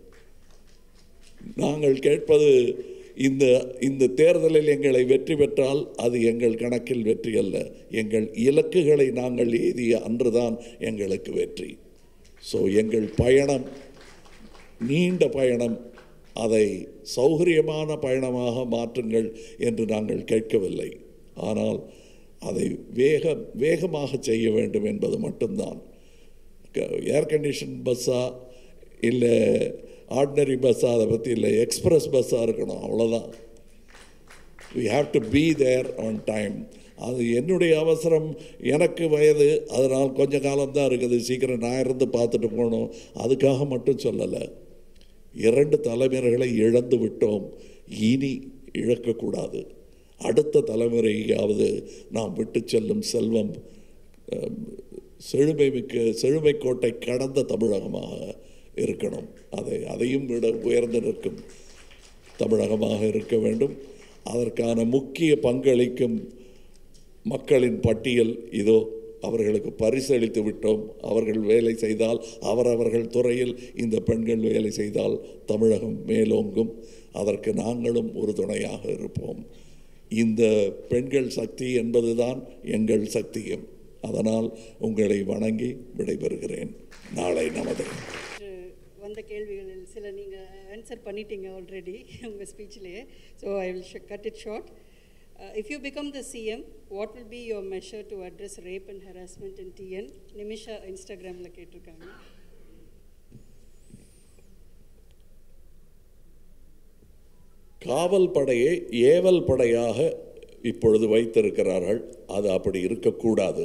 S1: நாங்கள் கேட்பது இந்த இந்த தேர்தலில் எங்களை வெற்றி பெற்றால் அது எங்கள் கணக்கில் வெற்றி அல்ல எங்கள் இலக்குகளை நாங்கள் எய்திய அன்றுதான் எங்களுக்கு வெற்றி ஸோ எங்கள் பயணம் நீண்ட பயணம் அதை சௌகரியமான பயணமாக மாற்றுங்கள் என்று நாங்கள் கேட்கவில்லை ஆனால் அதை வேக வேகமாக செய்ய வேண்டும் என்பது மட்டும்தான் ஏர் கண்டிஷன் பஸ்ஸா இல்லை ஆர்டினரி பஸ்ஸாக அதை பற்றி இல்லை எக்ஸ்பிரஸ் பஸ்ஸாக இருக்கணும் அவ்வளோதான் we have to be there on time அது என்னுடைய அவசரம் எனக்கு வயது அதனால் கொஞ்ச காலம்தான் இருக்குது சீக்கிரம் நான் இருந்து பார்த்துட்டு போகணும் அதுக்காக மட்டும் சொல்லலை இரண்டு தலைமுறைகளை இழந்து விட்டோம் இனி இழக்கக்கூடாது அடுத்த தலைமுறையாவது நாம் விட்டு செல்லும் செல்வம் செழுமை மிக்க செழுமை கோட்டை கடந்த தமிழகமாக இருக்கணும் அதை அதையும் விட உயர்ந்து நிற்கும் தமிழகமாக இருக்க வேண்டும் அதற்கான முக்கிய பங்களிக்கும் மக்களின் பட்டியல் இதோ அவர்களுக்கு பரிசளித்து விட்டோம் அவர்கள் வேலை செய்தால் அவரவர்கள் துறையில் இந்த பெண்கள் வேலை செய்தால் தமிழகம் மேலோங்கும் அதற்கு நாங்களும் ஒரு துணையாக இருப்போம் இந்த பெண்கள் சக்தி என்பதுதான் எங்கள் சக்தியும் அதனால் உங்களை வணங்கி விடைபெறுகிறேன் நாளை நமது
S2: வந்த கேள்விகளில் சில நீங்கள் ஆன்சர் பண்ணிட்டீங்க ஆல்ரெடி உங்கள் ஸ்பீச்லேயே so I will cut it short if you become the CM what will be your measure to address rape and harassment in TN Nimisha இன்ஸ்டாகிராமில் கேட்டிருக்காங்க
S1: காவல் படையை ஏவல் படையாக இப்பொழுது வைத்திருக்கிறார்கள் அது அப்படி இருக்கக்கூடாது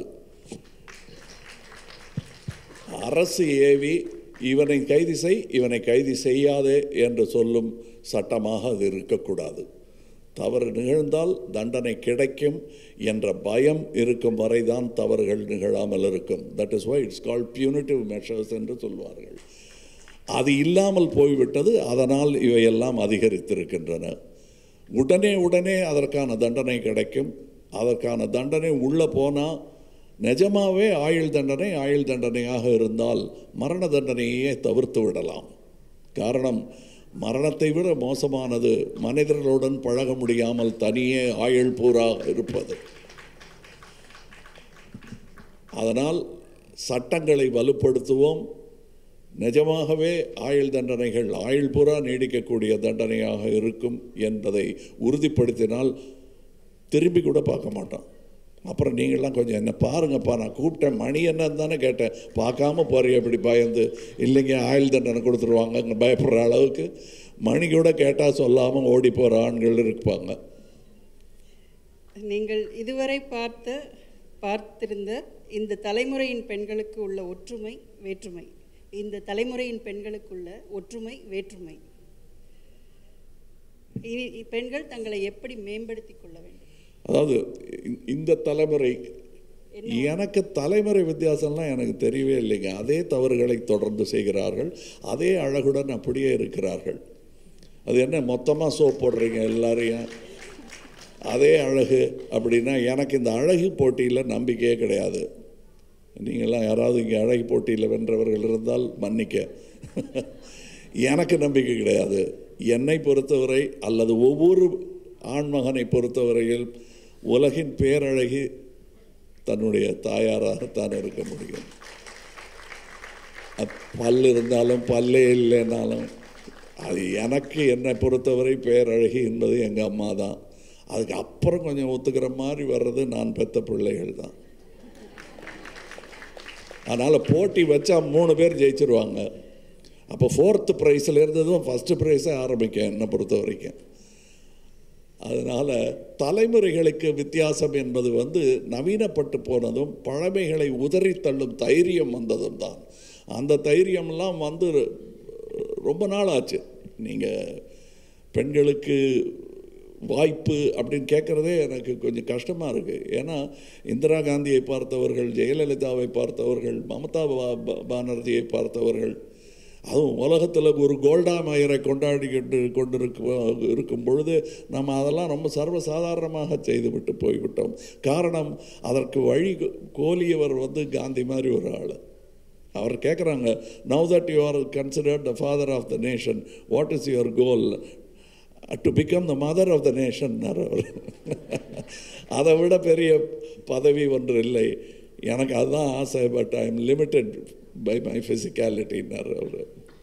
S1: அரசு ஏவி இவனை கைது செய் இவனை கைது செய்யாதே என்று சொல்லும் சட்டமாக அது இருக்கக்கூடாது தவறு நிகழ்ந்தால் தண்டனை கிடைக்கும் என்ற பயம் இருக்கும் வரைதான் தவறுகள் நிகழாமல் இருக்கும் that is why it's called punitive measures என்று சொல்வார்கள் அது இல்லாமல் போய்விட்டது அதனால் இவையெல்லாம் அதிகரித்திருக்கின்றன உடனே உடனே அதற்கான தண்டனை கிடைக்கும் அதற்கான தண்டனை உள்ளே போனால் நிஜமாவே ஆயுள் தண்டனை ஆயுள் தண்டனையாக இருந்தால் மரண தண்டனையே தவிர்த்து விடலாம் காரணம் மரணத்தை விட மோசமானது மனிதர்களுடன் பழக முடியாமல் தனியே ஆயுள் பூரா இருப்பது அதனால் சட்டங்களை வலுப்படுத்துவோம் நிஜமாகவே ஆயுள் தண்டனைகள் ஆயுள் பூரா நீடிக்கக்கூடிய தண்டனையாக இருக்கும் என்பதை உறுதிப்படுத்தினால் திரும்பி கூட பார்க்க மாட்டோம் அப்புறம் நீங்கள்லாம் கொஞ்சம் என்ன பாருங்கப்பா நான் கூப்பிட்டேன் மணி என்னன்னு தானே கேட்டேன் பார்க்காம போறிய அப்படி பயந்து இல்லைங்க ஆயுள் தண்டனை கொடுத்துருவாங்க பயப்படுற அளவுக்கு மணி கூட கேட்டால் சொல்லாமல் ஓடி போகிற ஆண்கள் இருப்பாங்க
S2: நீங்கள் இதுவரை பார்த்த பார்த்திருந்த இந்த தலைமுறையின் பெண்களுக்கு உள்ள ஒற்றுமை வேற்றுமை இந்த தலைமுறையின் பெண்களுக்குள்ள ஒற்றுமை வேற்றுமை இனி பெண்கள் தங்களை எப்படி மேம்படுத்திக் கொள்ள வேண்டும்
S1: அதாவது இ- இந்த தலைமுறை எனக்கு தலைமுறை வித்தியாசம்லாம் எனக்கு தெரியவே இல்லைங்க அதே தவறுகளை தொடர்ந்து செய்கிறார்கள் அதே அழகுடன் அப்படியே இருக்கிறார்கள் அது என்ன மொத்தமாக சோப் போடுறீங்க எல்லாரையும் அதே அழகு அப்படின்னா எனக்கு இந்த அழகு போட்டியில் நம்பிக்கையே கிடையாது நீங்களாம் யாராவது இங்கே அழகு போட்டியில் வென்றவர்கள் இருந்தால் மன்னிக்க எனக்கு நம்பிக்கை கிடையாது என்னை பொறுத்தவரை அல்லது ஒவ்வொரு ஆண்மகனை பொறுத்தவரையில் உலகின் பேரழகி தன்னுடைய தாயாராகத்தான் இருக்க முடியும் அது பல் இருந்தாலும் பல்லே இல்லைனாலும் அது எனக்கு என்னை பொறுத்தவரை பேரழகி என்பது எங்கள் அம்மா தான் அதுக்கு அப்புறம் கொஞ்சம் ஒத்துக்கிற மாதிரி வர்றது நான் பெத்த பிள்ளைகள் தான் அதனால் போட்டி வச்சா மூணு பேர் ஜெயிச்சிருவாங்க அப்போ ஃபோர்த்து ப்ரைஸில் இருந்ததும் ஃபஸ்ட்டு ப்ரைஸே ஆரம்பிக்கும் என்னை பொறுத்த வரைக்கும் அதனால் தலைமுறைகளுக்கு வித்தியாசம் என்பது வந்து நவீனப்பட்டு போனதும் பழமைகளை உதறி தள்ளும் தைரியம் வந்ததும் தான் அந்த தைரியம்லாம் வந்து ரொம்ப நாள் ஆச்சு நீங்கள் பெண்களுக்கு வாய்ப்பு அப்படின்னு கேட்குறதே எனக்கு கொஞ்சம் கஷ்டமாக இருக்குது ஏன்னா இந்திரா காந்தியை பார்த்தவர்கள் ஜெயலலிதாவை பார்த்தவர்கள் மமதா பா- பா- பானர்ஜியை பார்த்தவர்கள் அதுவும் உலகத்தில் ஒரு கோல்டா மயரை கொண்டாடிக்கிட்டு கொண்டிருக்கும் இருக்கும் பொழுது நம்ம அதெல்லாம் ரொம்ப சர்வசாதாரணமாக செய்துவிட்டு போய்விட்டோம் காரணம் அதற்கு வழி கோலியவர் வந்து காந்தி மாதிரி ஒரு ஆள் அவர் கேட்குறாங்க now that you are considered the father of the nation what is your goal to become the mother of the nation அவர் அதை விட பெரிய பதவி ஒன்று இல்லை எனக்கு அதுதான் ஆசை but I am limited by my ஃபிசிக்காலிட்டின்னார் அவர்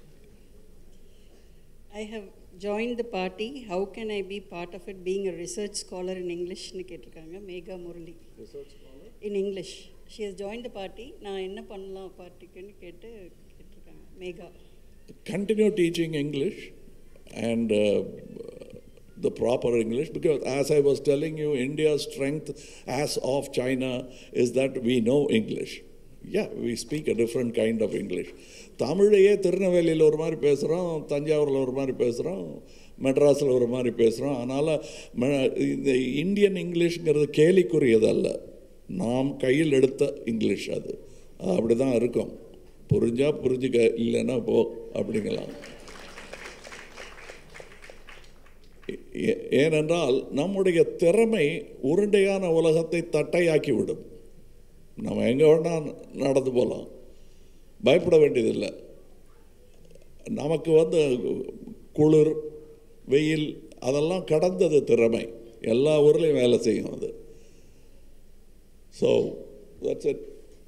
S2: I have joined the party how can I be part of it being a research scholar in இங்கிலீஷ்னு கேட்டிருக்காங்க Megha Murali in English she has joined the party நான் என்ன பண்ணலாம் பார்ட்டிக்குன்னு கேட்டு கேட்டிருக்காங்க Megha
S1: continue teaching English and uh, the proper English because, as I was telling you, India's strength as of China is that we know English. Yeah, we speak a different kind of English. தமிழையே திருநெல்வேலியில் ஒரு மாதிரி பேசுகிறோம் தஞ்சாவூரில் ஒரு மாதிரி பேசுகிறோம் மெட்ராஸில் ஒரு மாதிரி பேசுகிறோம் அதனால் இந்த இந்தியன் இங்கிலீஷ்ங்கிறது கேலிக்குரியதல்ல நாம் கையில் எடுத்த இங்கிலீஷ் அது அப்படி தான் இருக்கும் புரிஞ்சா புரிஞ்சுக்க இல்லைன்னா போ அப்படிங்கலாம் ஏ- ஏனென்றால் நம்முடைய திறமை உருண்டையான உலகத்தை தட்டையாக்கி விடும் நம்ம எங்கே வேணால் நடந்து போகலாம் பயப்பட வேண்டியதில்லை நமக்கு வந்து குளிர் வெயில் அதெல்லாம் கடந்தது திறமை எல்லா ஊர்லேயும் வேலை செய்யும் அது ஸோ தட்ஸ் இட்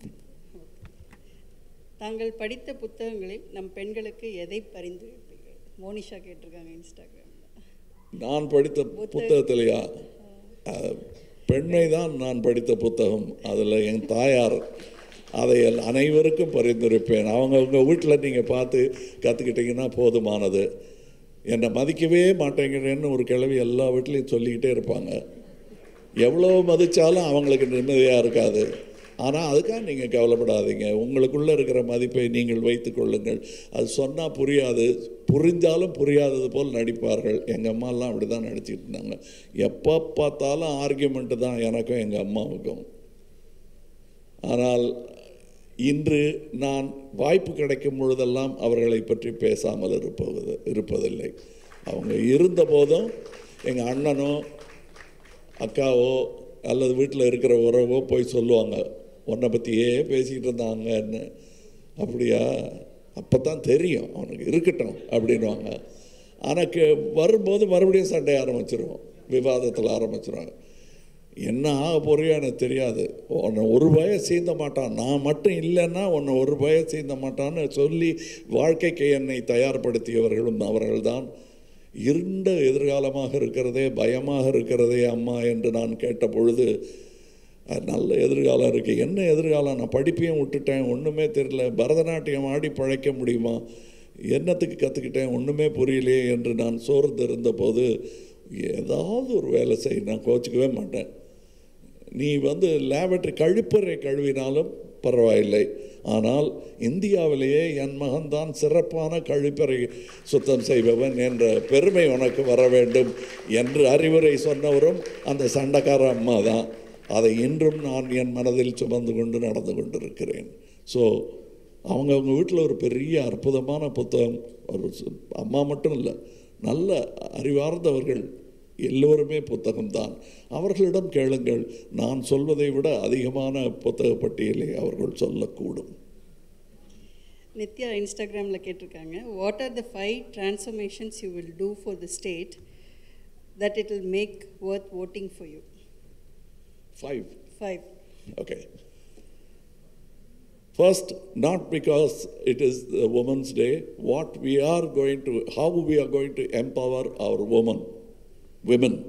S2: தாங்கள் படித்த புத்தகங்களில் நம் பெண்களுக்கு எதை பரிந்துரைப்பீர்கள் மோனிஷா கேட்டிருக்காங்க இன்ஸ்டாகிராமில்
S1: நான் படித்த புத்தகத்திலையா அஹ், பெண்மை தான் நான் படித்த புத்தகம் அதில் என் தாயார் அதை எல்- அனைவருக்கும் பரிந்துரைப்பேன் அவங்க உங்கள் வீட்டில் நீங்கள் பார்த்து கற்றுக்கிட்டீங்கன்னா போதுமானது என்னை மதிக்கவே மாட்டேங்கிறேன்னு ஒரு கிழவி எல்லா வீட்லேயும் சொல்லிக்கிட்டே இருப்பாங்க எவ்வளோ மதித்தாலும் அவங்களுக்கு நிம்மதியாக இருக்காது ஆனால் அதுக்காக நீங்கள் கவலைப்படாதீங்க உங்களுக்குள்ளே இருக்கிற மதிப்பை நீங்கள் வைத்துக் கொள்ளுங்கள் அது சொன்னால் புரியாது புரிஞ்சாலும் புரியாதது போல் நடிப்பார்கள் எங்கள் அம்மாலாம் அப்படி தான் நடிச்சிட்டு இருந்தாங்க எப்போ பார்த்தாலும் ஆர்கியூமெண்ட்டு தான் எனக்கும் எங்கள் அம்மாவுக்கும் ஆனால் இன்று நான் வாய்ப்பு கிடைக்கும் பொழுதெல்லாம் அவர்களை பற்றி பேசாமல் இருப்பது இருப்பதில்லை அவங்க இருந்த போதும் எங்கள் அண்ணனோ அக்காவோ அல்லது வீட்டில் இருக்கிற உறவோ போய் சொல்லுவாங்க உன்னை பற்றியே பேசிக்கிட்டு இருந்தாங்கன்னு அப்படியா அப்போ தான் தெரியும் அவனுக்கு இருக்கட்டும் அப்படின்வாங்க ஆனால் கே வரும்போது மறுபடியும் சண்டை ஆரம்பிச்சிருவோம் விவாதத்தில் ஆரம்பிச்சிருவாங்க என்ன ஆக போறியோ எனக்கு தெரியாது உன்னை ஒரு பய சீந்த மாட்டான் நான் மட்டும் இல்லைன்னா உன்னை ஒரு பய சீந்த மாட்டான்னு சொல்லி வாழ்க்கைக்கு என்னை தயார்படுத்தியவர்களும் அவர்கள்தான் இருண்ட எதிர்காலமாக இருக்கிறதே பயமாக இருக்கிறதே அம்மா என்று நான் கேட்ட பொழுது "அஹ், நல்ல எதிர்காலம் இருக்குது என்ன எதிர்காலம் நான் படிப்பையும் விட்டுட்டேன் ஒன்றுமே தெரியல பரதநாட்டியம் ஆடி பழைக்க முடியுமா என்னத்துக்கு கற்றுக்கிட்டேன் ஒன்றுமே புரியலையே என்று நான் சோர்ந்து இருந்தபோது ஏதாவது ஒரு வேலை செய் நான் கோச்சிக்கவே மாட்டேன் நீ வந்து லேபரட்டரி கழிப்பறை கழுவினாலும் பரவாயில்லை ஆனால் இந்தியாவிலேயே என் மகன்தான் சிறப்பான கழிப்பறை சுத்தம் செய்பவன் என்ற பெருமை உனக்கு வர வேண்டும் என்று அறிவுரை சொன்னவரும் அந்த சண்டைக்கார அம்மா தான் அதை இன்றும் நான் என் மனதில் சுமந்து கொண்டு நடந்து கொண்டிருக்கிறேன் ஸோ அவங்க அவங்க வீட்டில் ஒரு பெரிய அற்புதமான புத்தகம் ஒரு சு- அம்மா மட்டும் இல்லை நல்ல அறிவார்ந்தவர்கள் எல்லோருமே புத்தகம்தான் அவர்களிடம் கேளுங்கள் நான் சொல்வதை விட அதிகமான புத்தக பட்டியலை அவர்கள் சொல்லக்கூடும்
S2: நித்யா இன்ஸ்டாகிராமில் கேட்டிருக்காங்க what are the five transformations you will do for the state that it will make worth voting for you
S1: five
S2: five
S1: Okay. First, not because it is the Women's Day, what we are going to, how we are going to empower our women, women,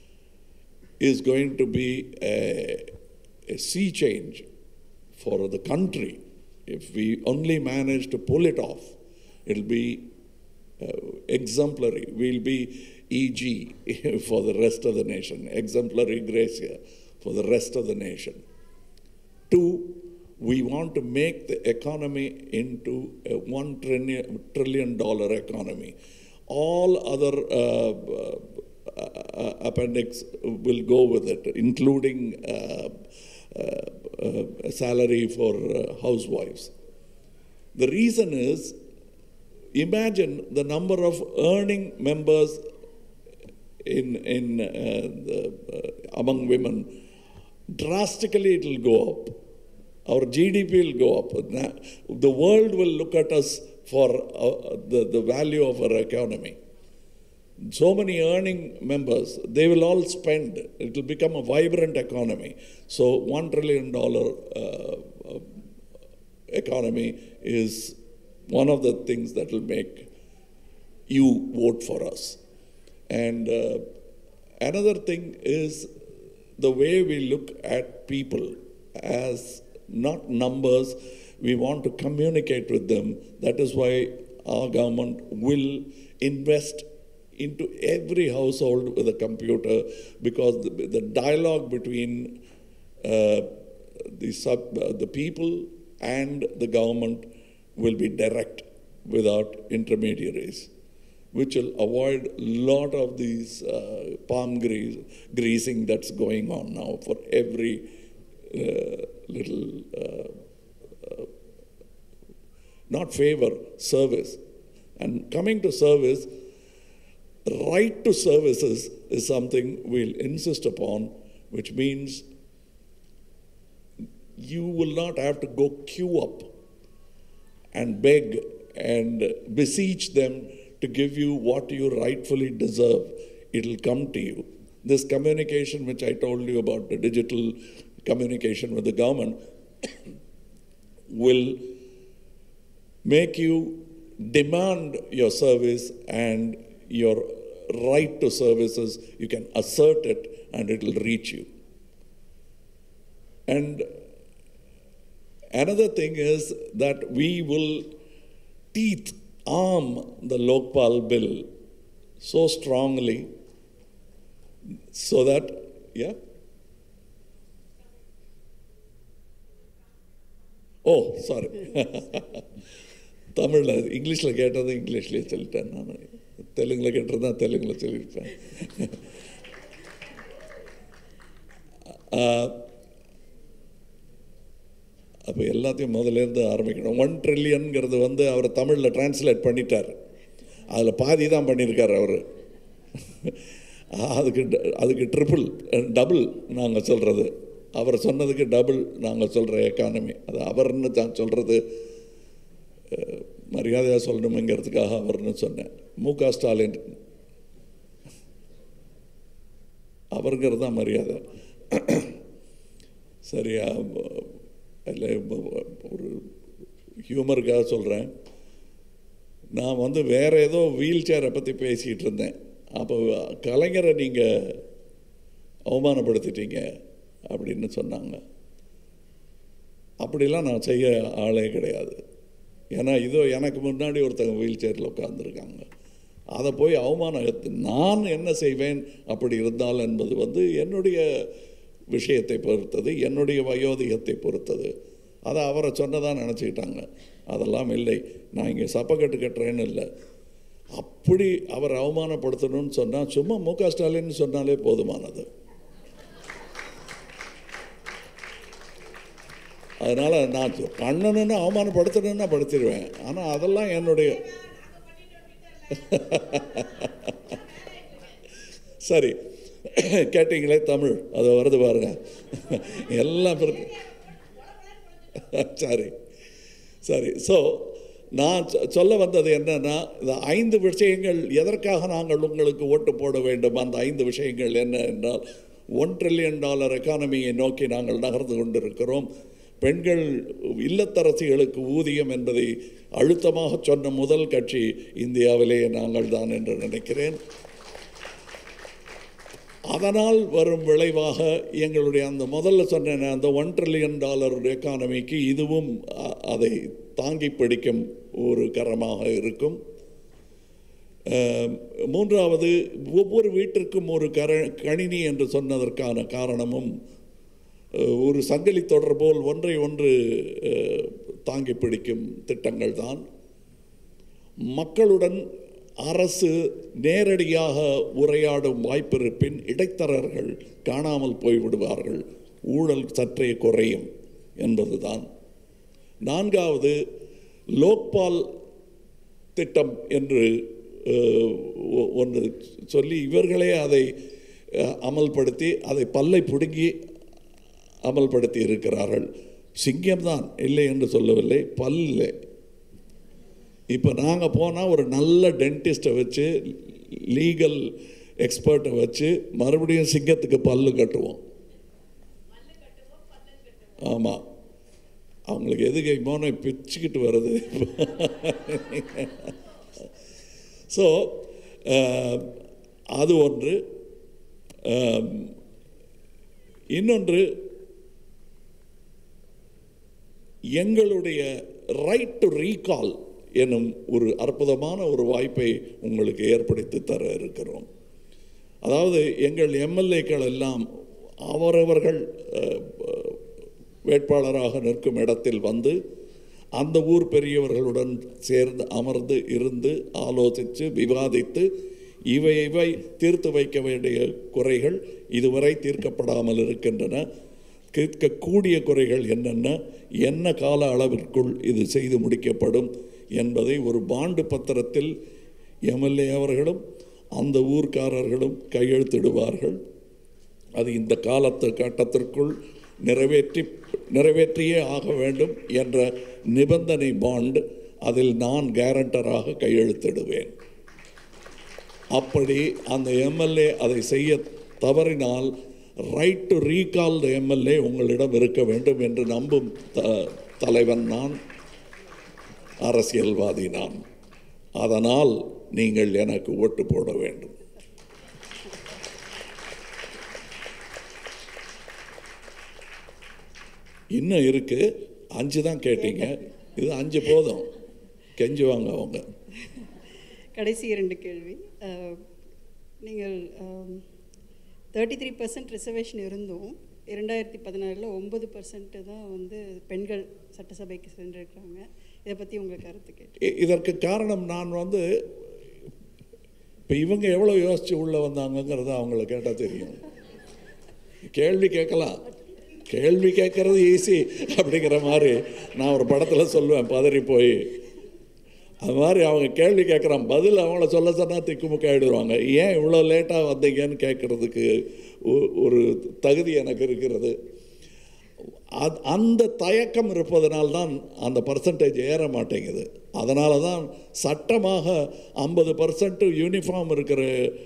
S1: is going to be a, a sea change for the country. If we only manage to pull it off, it'll be uh, exemplary. We'll be EG for the rest of the nation, exemplary Gracia for the rest of the nation. Two, we want to make the economy into a one trillion, trillion dollar economy. All other uh, uh, appendix will go with it, including uh, uh, uh, salary for uh, housewives. The reason is imagine the number of earning members in, in uh, the, uh, among women drastically it will go up our gdp will go up Na- the world will look at us for uh, the, the value of our economy so many earning members they will all spend it will become a vibrant economy so 1 trillion dollar uh, uh, economy is one of the things that will make you vote for us. And uh, another thing is the way we look at people as not numbers, we want to communicate with them. That is why our government will invest into every household with a computer because the, the dialogue between uh, the, sub, uh, the people and the government will be direct without intermediaries, which will avoid a lot of these uh, palm grease, greasing that's going on now for every uh, little, uh, uh, not favor, service. And coming to service, right to services is something we'll insist upon, which means you will not have to go queue up and beg and beseech them to give you what you rightfully deserve. It'll come to you. This communication, which I told you about, the digital communication with the government, will make you demand your service and your right to services. You can assert it and it will reach you. And Another thing is that we will teeth arm the Lokpal bill so strongly so that, yeah? Oh sorry தமிழில் இங்கிலீஷில் கேட்டது இங்கிலீஷ்லேயே சொல்லிட்டேன் நான் தெலுங்கில் கேட்டிருந்தா தெலுங்கில் சொல்லியிருப்பேன் அப்போ எல்லாத்தையும் முதல்லேருந்து ஆரம்பிக்கணும் ஒன் ட்ரில்லியனுங்கிறது வந்து அவர் தமிழில் டிரான்ஸ்லேட் பண்ணிட்டார் அதில் பாதி தான் பண்ணியிருக்கார் அவர் அதுக்கு ட- அதுக்கு ட்ரிபிள் டபுள் நாங்கள் சொல்கிறது அவர் சொன்னதுக்கு டபுள் நாங்கள் சொல்கிற எக்கானமி அது அவர்னு தான் சொல்கிறது மரியாதையாக சொல்லணுங்கிறதுக்காக அவர்னு சொன்னேன் மு க ஸ்டாலின் அவருங்கிறது தான் மரியாதை சரியா இல்லை ஒரு ஹியூமருக்காக சொல்கிறேன் நான் வந்து வேற ஏதோ வீல் சேரை பற்றி பேசிகிட்டு இருந்தேன் அப்போ கலைஞரை நீங்கள் அவமானப்படுத்திட்டீங்க அப்படின்னு சொன்னாங்க அப்படிலாம் நான் செய்ய ஆளே கிடையாது ஏன்னா இதோ எனக்கு முன்னாடி ஒருத்தங்க வீல் சேரில் உட்காந்துருக்காங்க அதை போய் அவமானம் நான் என்ன செய்வேன் அப்படி இருந்தால் என்பது வந்து என்னுடைய விஷயத்தை பொறுத்தது என்னுடைய வயோதிகத்தை பொறுத்தது அதை அவரை சொன்னதான் நினச்சிக்கிட்டாங்க அதெல்லாம் இல்லை நான் இங்கே சப்பக்கட்டு கட்டுறேன்னு இல்லை அப்படி அவர் அவமானப்படுத்தணும்னு சொன்னால் சும்மா மு க ஸ்டாலின் சொன்னாலே போதுமானது அதனால் நான் பண்ணணும்னு அவமானப்படுத்தணும்னா படுத்திடுவேன் ஆனால் அதெல்லாம் என்னுடைய சரி கேட்டீங்களே தமிழ் அது வருது பாருங்க எல்லாம் பிறகு சரி சரி ஸோ நான் சொ- சொல்ல வந்தது என்னன்னா இந்த ஐந்து விஷயங்கள் எதற்காக நாங்கள் உங்களுக்கு ஓட்டு போட வேண்டும் அந்த ஐந்து விஷயங்கள் என்ன என்றால் ஒன் ட்ரில்லியன் டாலர் எக்கானமியை நோக்கி நாங்கள் நகர்ந்து கொண்டிருக்கிறோம் பெண்கள் இல்லத்தரசிகளுக்கு ஊதியம் என்பதை அழுத்தமாக சொன்ன முதல் கட்சி இந்தியாவிலேயே நாங்கள் தான் என்று நினைக்கிறேன் அதனால் வரும் விளைவாக எங்களுடைய அந்த முதல்ல சொன்ன அந்த ஒன் ட்ரில்லியன் டாலர் எக்கானமிக்கு இதுவும் அ- அதை தாங்கி பிடிக்கும் ஒரு கரமாக இருக்கும் அஹ், மூன்றாவது ஒவ்வொரு வீட்டிற்கும் ஒரு கர கணினி என்று சொன்னதற்கான காரணமும் அஹ், ஒரு சங்கிலி தொடர் போல் ஒன்றை ஒன்று அஹ், தாங்கி பிடிக்கும் திட்டங்கள் தான் மக்களுடன் அரசு நேரடியாக உரையாடும் வாய்ப்பிருப்பின் இடைத்தரகர்கள் காணாமல் போய்விடுவார்கள் ஊழல் சற்றே குறையும் என்பதுதான் நான்காவது லோக்பால் திட்டம் என்று அஹ், ஒ- ஒன்று சொல்லி இவர்களே அதை அஹ், அமல்படுத்தி அதை பல்லை பிடுங்கி அமல்படுத்தி இருக்கிறார்கள் சிங்கம்தான் இல்லை என்று சொல்லவில்லை பல்லே இப்போ நாங்கள் போனால் ஒரு நல்ல டென்டிஸ்ட்டை வச்சு லீகல் எக்ஸ்பர்ட்டை வச்சு மறுபடியும் சிங்கத்துக்கு பல்லு கட்டுவோம் ஆமாம் அவங்களுக்கு எதுக்கு மோனை பிச்சுக்கிட்டு வருது ஸோ அது ஒன்று அஹ், இன்னொன்று எங்களுடைய ரைட் டு ரீகால் எனும் ஒரு அற்புதமான ஒரு வாய்ப்பை உங்களுக்கு ஏற்படுத்தி தர இருக்கிறோம் அதாவது எங்கள் எம்எல்ஏக்கள் எல்லாம் அவரவர்கள் அஹ், அஹ், வேட்பாளராக நிற்கும் இடத்தில் வந்து அந்த ஊர் பெரியவர்களுடன் சேர்ந்து அமர்ந்து இருந்து ஆலோசித்து விவாதித்து இவை இவை தீர்த்து வைக்க வேண்டிய குறைகள் இதுவரை தீர்க்கப்படாமல் இருக்கின்றன கேட்கக்கூடிய குறைகள் என்னென்ன என்ன கால அளவிற்குள் இது செய்து முடிக்கப்படும் என்பதை ஒரு பாண்டு பத்திரத்தில் எம்எல்ஏ அவர்களும் அந்த ஊர்க்காரர்களும் கையெழுத்திடுவார்கள் அது இந்த காலத்து கட்டத்திற்குள் நிறைவேற்றி நிறைவேற்றியே ஆக வேண்டும் என்ற நிபந்தனை பாண்ட் அதில் நான் கேரண்டராக கையெழுத்திடுவேன் அப்படி அந்த எம்எல்ஏ அதை செய்ய தவறினால் right to recall the MLA உங்களிடம் இருக்க வேண்டும் என்று நம்பும் த தலைவன் நான் அரசியல்வாதி நான் அதனால் நீங்கள் எனக்கு ஓட்டு போட வேண்டும் இன்னும் இருக்கு அஞ்சு தான் கேட்டீங்க இது அஞ்சு போதும் கெஞ்சுவாங்க அவங்க
S2: கடைசி இரண்டு கேள்வி அஹ், நீங்கள் தேர்ட்டி த்ரீ பர்சன்ட் ரிசர்வேஷன் இருந்தும் இரண்டாயிரத்தி பதினாறில் ஒன்பது பர்சன்ட் தான் வந்து பெண்கள் சட்டசபைக்கு சென்றிருக்கிறாங்க இதை பற்றி உங்கள் கருத்து கேட்டு
S1: இ- இதற்கு காரணம் நான் வந்து இப்போ இவங்க எவ்வளோ யோசிச்சு உள்ளே வந்தாங்கங்கிறத அவங்கள கேட்டால் தெரியும் கேள்வி கேட்கலாம் கேள்வி கேட்கறது ஈஸி அப்படிங்கிற மாதிரி நான் ஒரு படத்தில் சொல்லுவேன் பதறி போய் அது மாதிரி அவங்க கேள்வி கேட்குறான் பதில் அவங்கள சொல்ல சொன்னால் திக்குமுக்க ஆயிடுவாங்க ஏன் இவ்வளோ லேட்டாக வந்தீங்கன்னு கேட்குறதுக்கு ஒரு தகுதி எனக்கு இருக்கிறது அது அந்த தயக்கம் இருப்பதனால்தான் அந்த பர்சன்டேஜ் ஏற மாட்டேங்குது அதனால தான் சட்டமாக ஐம்பது பர்சன்ட் யூனிஃபார்ம் இருக்கிற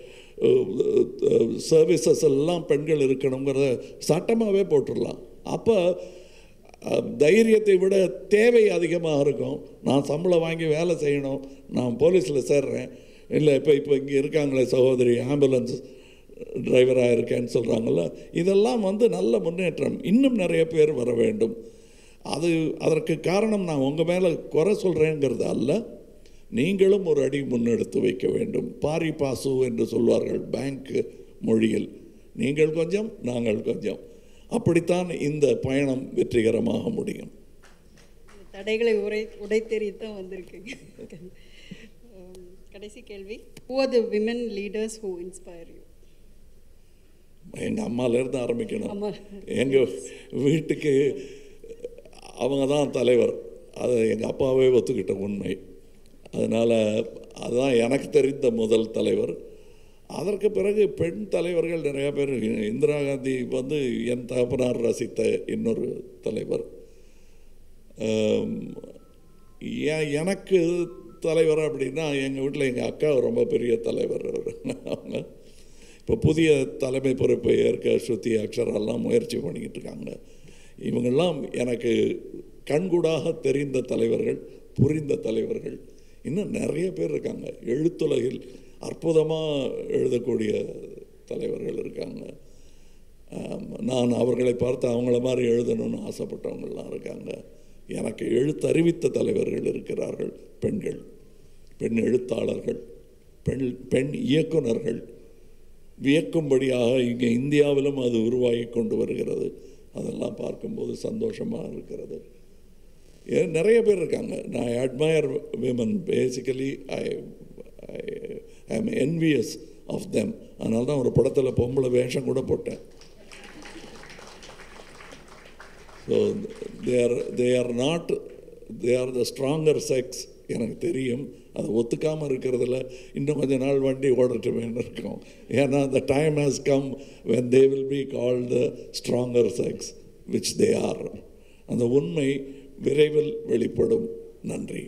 S1: சர்வீசஸ் எல்லாம் பெண்கள் இருக்கணுங்கிறத சட்டமாகவே போட்டுடலாம் அப்போ அஹ், தைரியத்தை விட தேவை அதிகமாக இருக்கும் நான் சம்பளம் வாங்கி வேலை செய்யணும் நான் போலீஸில் சேர்றேன் இல்லை இப்போ இப்போ இங்கே இருக்காங்களே சகோதரி ஆம்புலன்ஸ் டிரைவராக இருக்கேன்னு சொல்கிறாங்கல்ல இதெல்லாம் வந்து நல்ல முன்னேற்றம் இன்னும் நிறைய பேர் வர வேண்டும் அது அதற்கு காரணம் நான் உங்கள் மேலே குறை சொல்கிறேங்கிறது அல்ல நீங்களும் ஒரு அடி முன்னெடுத்து வைக்க வேண்டும் பாரி பாசு என்று சொல்வார்கள் பேங்க் மொழியில் நீங்கள் கொஞ்சம் நாங்கள் கொஞ்சம் அப்படித்தான் இந்த பயணம் வெற்றிகரமாக முடியும்
S2: இந்த தடைகளை உரை உடைத்தெறி தான் வந்திருக்கீங்க Um, கடைசி கேள்வி who are the women leaders who inspire you
S1: எங்கள் அம்மாலேருந்து ஆரம்பிக்கணும்
S2: அம்மா.
S1: எங்கள் வீட்டுக்கு அவங்க தான் தலைவர் அதை எங்கள் அப்பாவே ஒத்துக்கிட்ட உண்மை அதனால் அதுதான் எனக்கு தெரிந்த முதல் தலைவர் அதற்கு பிறகு பெண் தலைவர்கள் நிறைய பேர் இந்திரா காந்தி வந்து என் தகப்பனார் ரசித்த இன்னொரு தலைவர் ஆம், எ- எனக்கு தலைவர் அப்படின்னா எங்கள் வீட்டில் எங்கள் அக்கா ரொம்ப பெரிய தலைவர் அவங்க இப்போ புதிய தலைமை பொறுப்பை ஏற்க ஸ்ருதி அக்ஷரெல்லாம் முயற்சி பண்ணிக்கிட்டு இருக்காங்க இவங்கெல்லாம் எனக்கு கண்கூடாக தெரிந்த தலைவர்கள் புரிந்த தலைவர்கள் இன்னும் நிறைய பேர் இருக்காங்க எழுத்துலகில் அற்புதமாக எழுதக்கூடிய தலைவர்கள் இருக்காங்க ஆம், நான் அவர்களை பார்த்து அவங்கள மாதிரி எழுதணும்னு ஆசைப்பட்டவங்கள்லாம் இருக்காங்க எனக்கு எழுத்தறிவித்த தலைவர்கள் இருக்கிறார்கள் பெண்கள் பெண் எழுத்தாளர்கள் பெண் பெண் இயக்குனர்கள் வியக்கும்படியாக இங்கே இந்தியாவிலும் அது உருவாகி கொண்டு வருகிறது அதெல்லாம் பார்க்கும்போது சந்தோஷமாக இருக்கிறது ஏன் நிறைய பேர் இருக்காங்க நான் admire women basically I I am envious of them அதனால தான் ஒரு படத்தில் பொம்பளை வேஷம் கூட போட்டேன் so they are they are not they are the stronger sex எனக்கு தெரியும் அதை ஒத்துக்காமல் இருக்கிறதுல இன்னும் கொஞ்ச நாள் வண்டி ஓடட்டுமேன்னு இருக்கும் ஏன்னா the time has come when they will be called the stronger sex which they are அந்த உண்மை விரைவில் வெளிப்படும் நன்றி